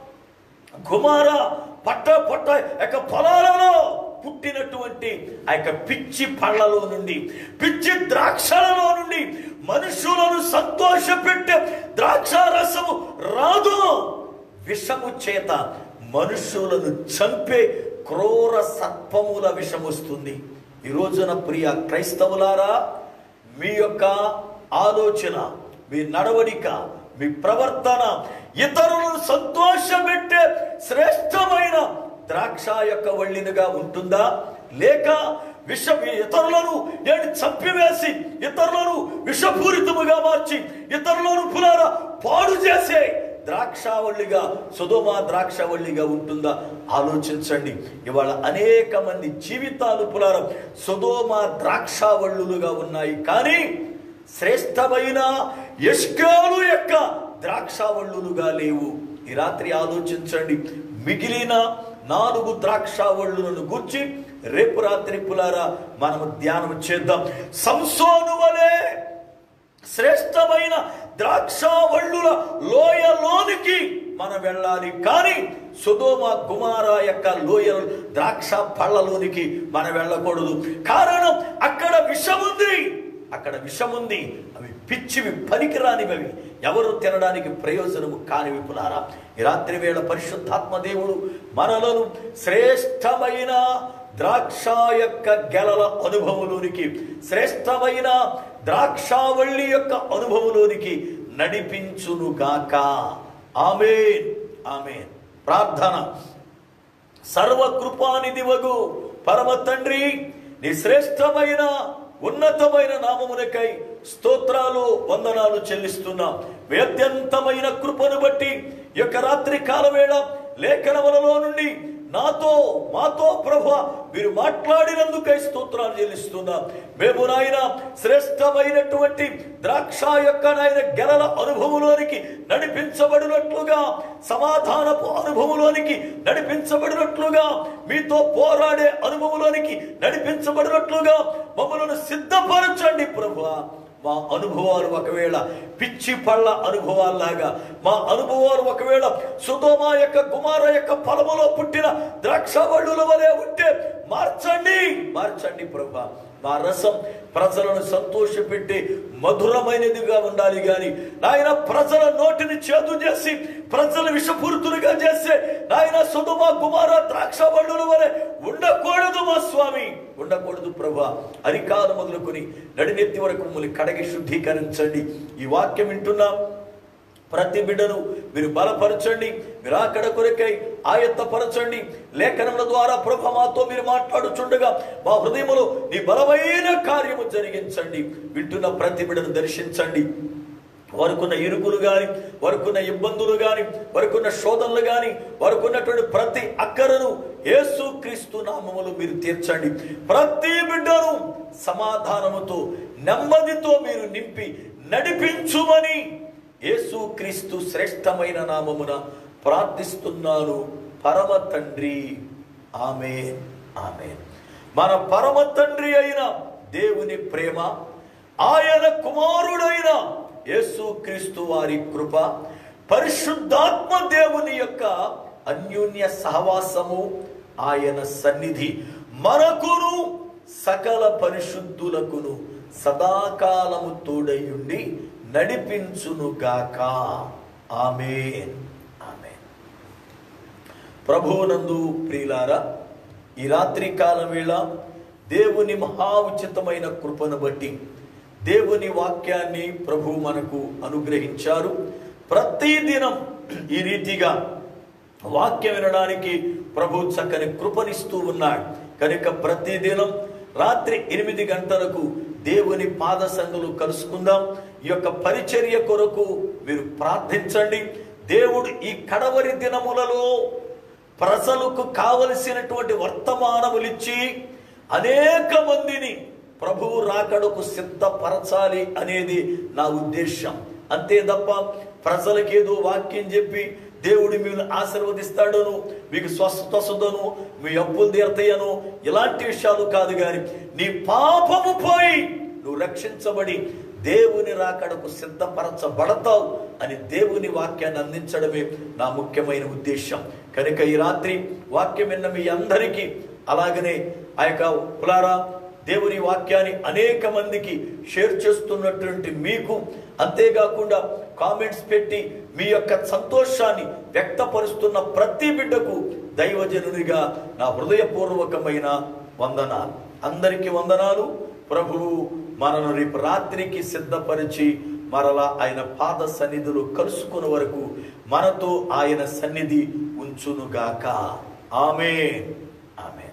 కుమార పట్ట పట్ట యొక్క పొలాలలో పుట్టినటువంటి ఆ యొక్క పిచ్చి పళ్ళలో నుండి పిచ్చి ద్రాక్షలలో నుండి మనుషులను సంతోషపెట్టే ద్రాక్ష రసము రాదు విషము చేత మనుషులను చంపే క్రూర సర్పముల విషం వస్తుంది ఈ రోజున ప్రియ క్రైస్తవులారా మీ యొక్క ఆలోచన మీ నడవడిక మీ ప్రవర్తన ఇతరులను సంతోషపెట్టే శ్రేష్టమైన ద్రాక్ష యొక్క వళ్ళినిగా ఉంటుందా లేక విష ఇతరులను నేను చంపివేసి ఇతరులను విషపూరితముగా మార్చి ఇతరులను పులారా పాడు చేసే ద్రాక్షావళిగా సుధోమ ద్రాక్షావళిగా ఉంటుందా ఆలోచించండి ఇవాళ అనేక మంది జీవితాలు పులారం సుధోమ ద్రాక్షావళ్ళులుగా ఉన్నాయి కానీ శ్రేష్టమైన యష్కాలు యొక్క ద్రాక్షావళ్ళులుగా లేవు ఈ రాత్రి ఆలోచించండి మిగిలిన నాలుగు ద్రాక్షావళ్ళులను గూర్చి రేపు రాత్రి పులారా మనము ధ్యానం చేద్దాం సంసోను వలె శ్రేష్టమైన ద్రాక్షావళ్ళుల లోయలోనికి మనం వెళ్ళాలి కానీ సుధోమ కుమార యొక్క లోయ ద్రాక్ష పళ్ళలోనికి మనం వెళ్ళకూడదు కారణం అక్కడ విషముంది అక్కడ విషముంది అవి పిచ్చివి పనికిరానివి అవి ఎవరు తినడానికి ప్రయోజనము కాని విపులారా ఈ రాత్రి వేళ పరిశుద్ధాత్మ దేవుడు మనలను శ్రేష్టమైన ద్రాక్ష యొక్క గెలల అనుభవంలోనికి శ్రేష్టమైన ద్రాక్షావళి యొక్క అనుభవంలోనికి నడిపించునుగాక ఆమెన్ ఆమెన్ ప్రార్థన సర్వకృపానిధివగు పరమ తండ్రి నీ శ్రేష్టమైన ఉన్నతమైన నామమునకై స్తోత్రాలు వందనాలు చెల్లిస్తున్నాం మీ అత్యంతమైన కృపను బట్టి ఈ యొక్క రాత్రి కాలవేళ లేఖనములలో నుండి నాతో మాతో ప్రభు మీరు మాట్లాడినందుకై స్తోత్రాలు చెల్లిస్తున్నాం మేము నాయన శ్రేష్టమైనటువంటి ద్రాక్ష యొక్క నాయన గెలల అనుభవంలోనికి నడిపించబడినట్లుగా సమాధానపు అనుభవంలోనికి నడిపించబడినట్లుగా మీతో పోరాడే అనుభవంలోనికి నడిపించబడినట్లుగా మమ్మల్ని సిద్ధపరచండి ప్రభు మా అనుభవాలు ఒకవేళ పిచ్చి పళ్ళ అనుభవాల్లాగా మా అనుభవాలు ఒకవేళ సుధోమ యొక్క కుమార యొక్క పొలములో పుట్టిన ద్రాక్షవళ్ళుల వలె ఉంటే మార్చండి మార్చండి ప్రభా మా రసం ప్రజలను సంతోషపెట్టి మధురమైనదిగా ఉండాలి గాని నాయన ప్రజల నోటిని చేదు చేసి ప్రజల విషపూరితులుగా చేస్తే నాయన సుధుమ కుమార ద్రాక్ష బండుల వలె ఉండకూడదు మా స్వామి ఉండకూడదు ప్రభా అరికాలు మొదలుకొని నడినెత్తి వరకు మమ్మల్ని కడగి శుద్ధీకరించండి ఈ వాక్యం వింటున్నాం ప్రతి బిడ్డను మీరు బలపరచండి మీరు అక్కడ కొరకై ఆయత్తపరచండి లేఖనముల ద్వారా ప్రభ మాతో మీరు మాట్లాడుచుండగా మా హృదయములో నీ బలమైన కార్యము జరిగించండి వింటున్న ప్రతి బిడ్డను దర్శించండి వారికున్న ఇరుకులు గాని వారికున్న ఇబ్బందులు గాని వారికున్న శోధనలు గాని వారికున్నటువంటి ప్రతి అక్కరను యేసు క్రీస్తు నామములు మీరు తీర్చండి ప్రతి బిడ్డను సమాధానముతో నెమ్మదితో మీరు నింపి నడిపించుమని యేసు క్రీస్తు శ్రేష్టమైన నామమున ప్రార్థిస్తున్నాను పరమ తండ్రి ఆమె ఆమె మన పరమ తండ్రి అయిన దేవుని ప్రేమ ఆయన కుమారుడైన యేసు క్రీస్తు వారి కృప పరిశుద్ధాత్మ దేవుని యొక్క అన్యోన్య సహవాసము ఆయన సన్నిధి మనకును సకల పరిశుద్ధులకును సదాకాలము తోడయుండి నడిపించునుగాక ఆమె ఆమె ప్రభువునందు ప్రియులారా ఈ రాత్రి కాలం వేళ దేవుని మహా ఉచితమైన కృపను బట్టి దేవుని వాక్యాన్ని ప్రభు మనకు అనుగ్రహించారు ప్రతి దినం ఈ రీతిగా వాక్యం వినడానికి ప్రభు చక్కని కృపనిస్తూ ఉన్నాడు కనుక ప్రతి దినం రాత్రి ఎనిమిది గంటలకు దేవుని పాద సందులు కలుసుకుందాం ఈ యొక్క పరిచర్య కొరకు మీరు ప్రార్థించండి దేవుడు ఈ కడవరి దినములలో ప్రజలకు కావలసినటువంటి వర్తమానములిచ్చి అనేక మందిని ప్రభువు రాకడకు సిద్ధపరచాలి అనేది నా ఉద్దేశం అంతే తప్ప ప్రజలకేదో వాక్యం చెప్పి దేవుడు మిమ్మల్ని ఆశీర్వదిస్తాడను మీకు స్వస్థత వస్తుందను మీ అప్పులు తీరతాయను ఇలాంటి విషయాలు కాదు కానీ నీ పాపము పోయి నువ్వు రక్షించబడి దేవుని రాకడకు సిద్ధపరచబడతావు అని దేవుని వాక్యాన్ని అందించడమే నా ముఖ్యమైన ఉద్దేశం కనుక ఈ రాత్రి వాక్యం విన్న మీ అందరికీ అలాగనే ఆ యొక్క పులారా దేవుని వాక్యాన్ని అనేక మందికి షేర్ చేస్తున్నటువంటి మీకు అంతేకాకుండా కామెంట్స్ పెట్టి మీ యొక్క సంతోషాన్ని వ్యక్తపరుస్తున్న ప్రతి బిడ్డకు దైవజనునిగా నా హృదయపూర్వకమైన వందనాలు అందరికీ వందనాలు ప్రభువు మనను రేపు రాత్రికి సిద్ధపరిచి మరలా ఆయన పాద సన్నిధులు కలుసుకున్న వరకు మనతో ఆయన సన్నిధి ఉంచునుగాక ఆమె ఆమె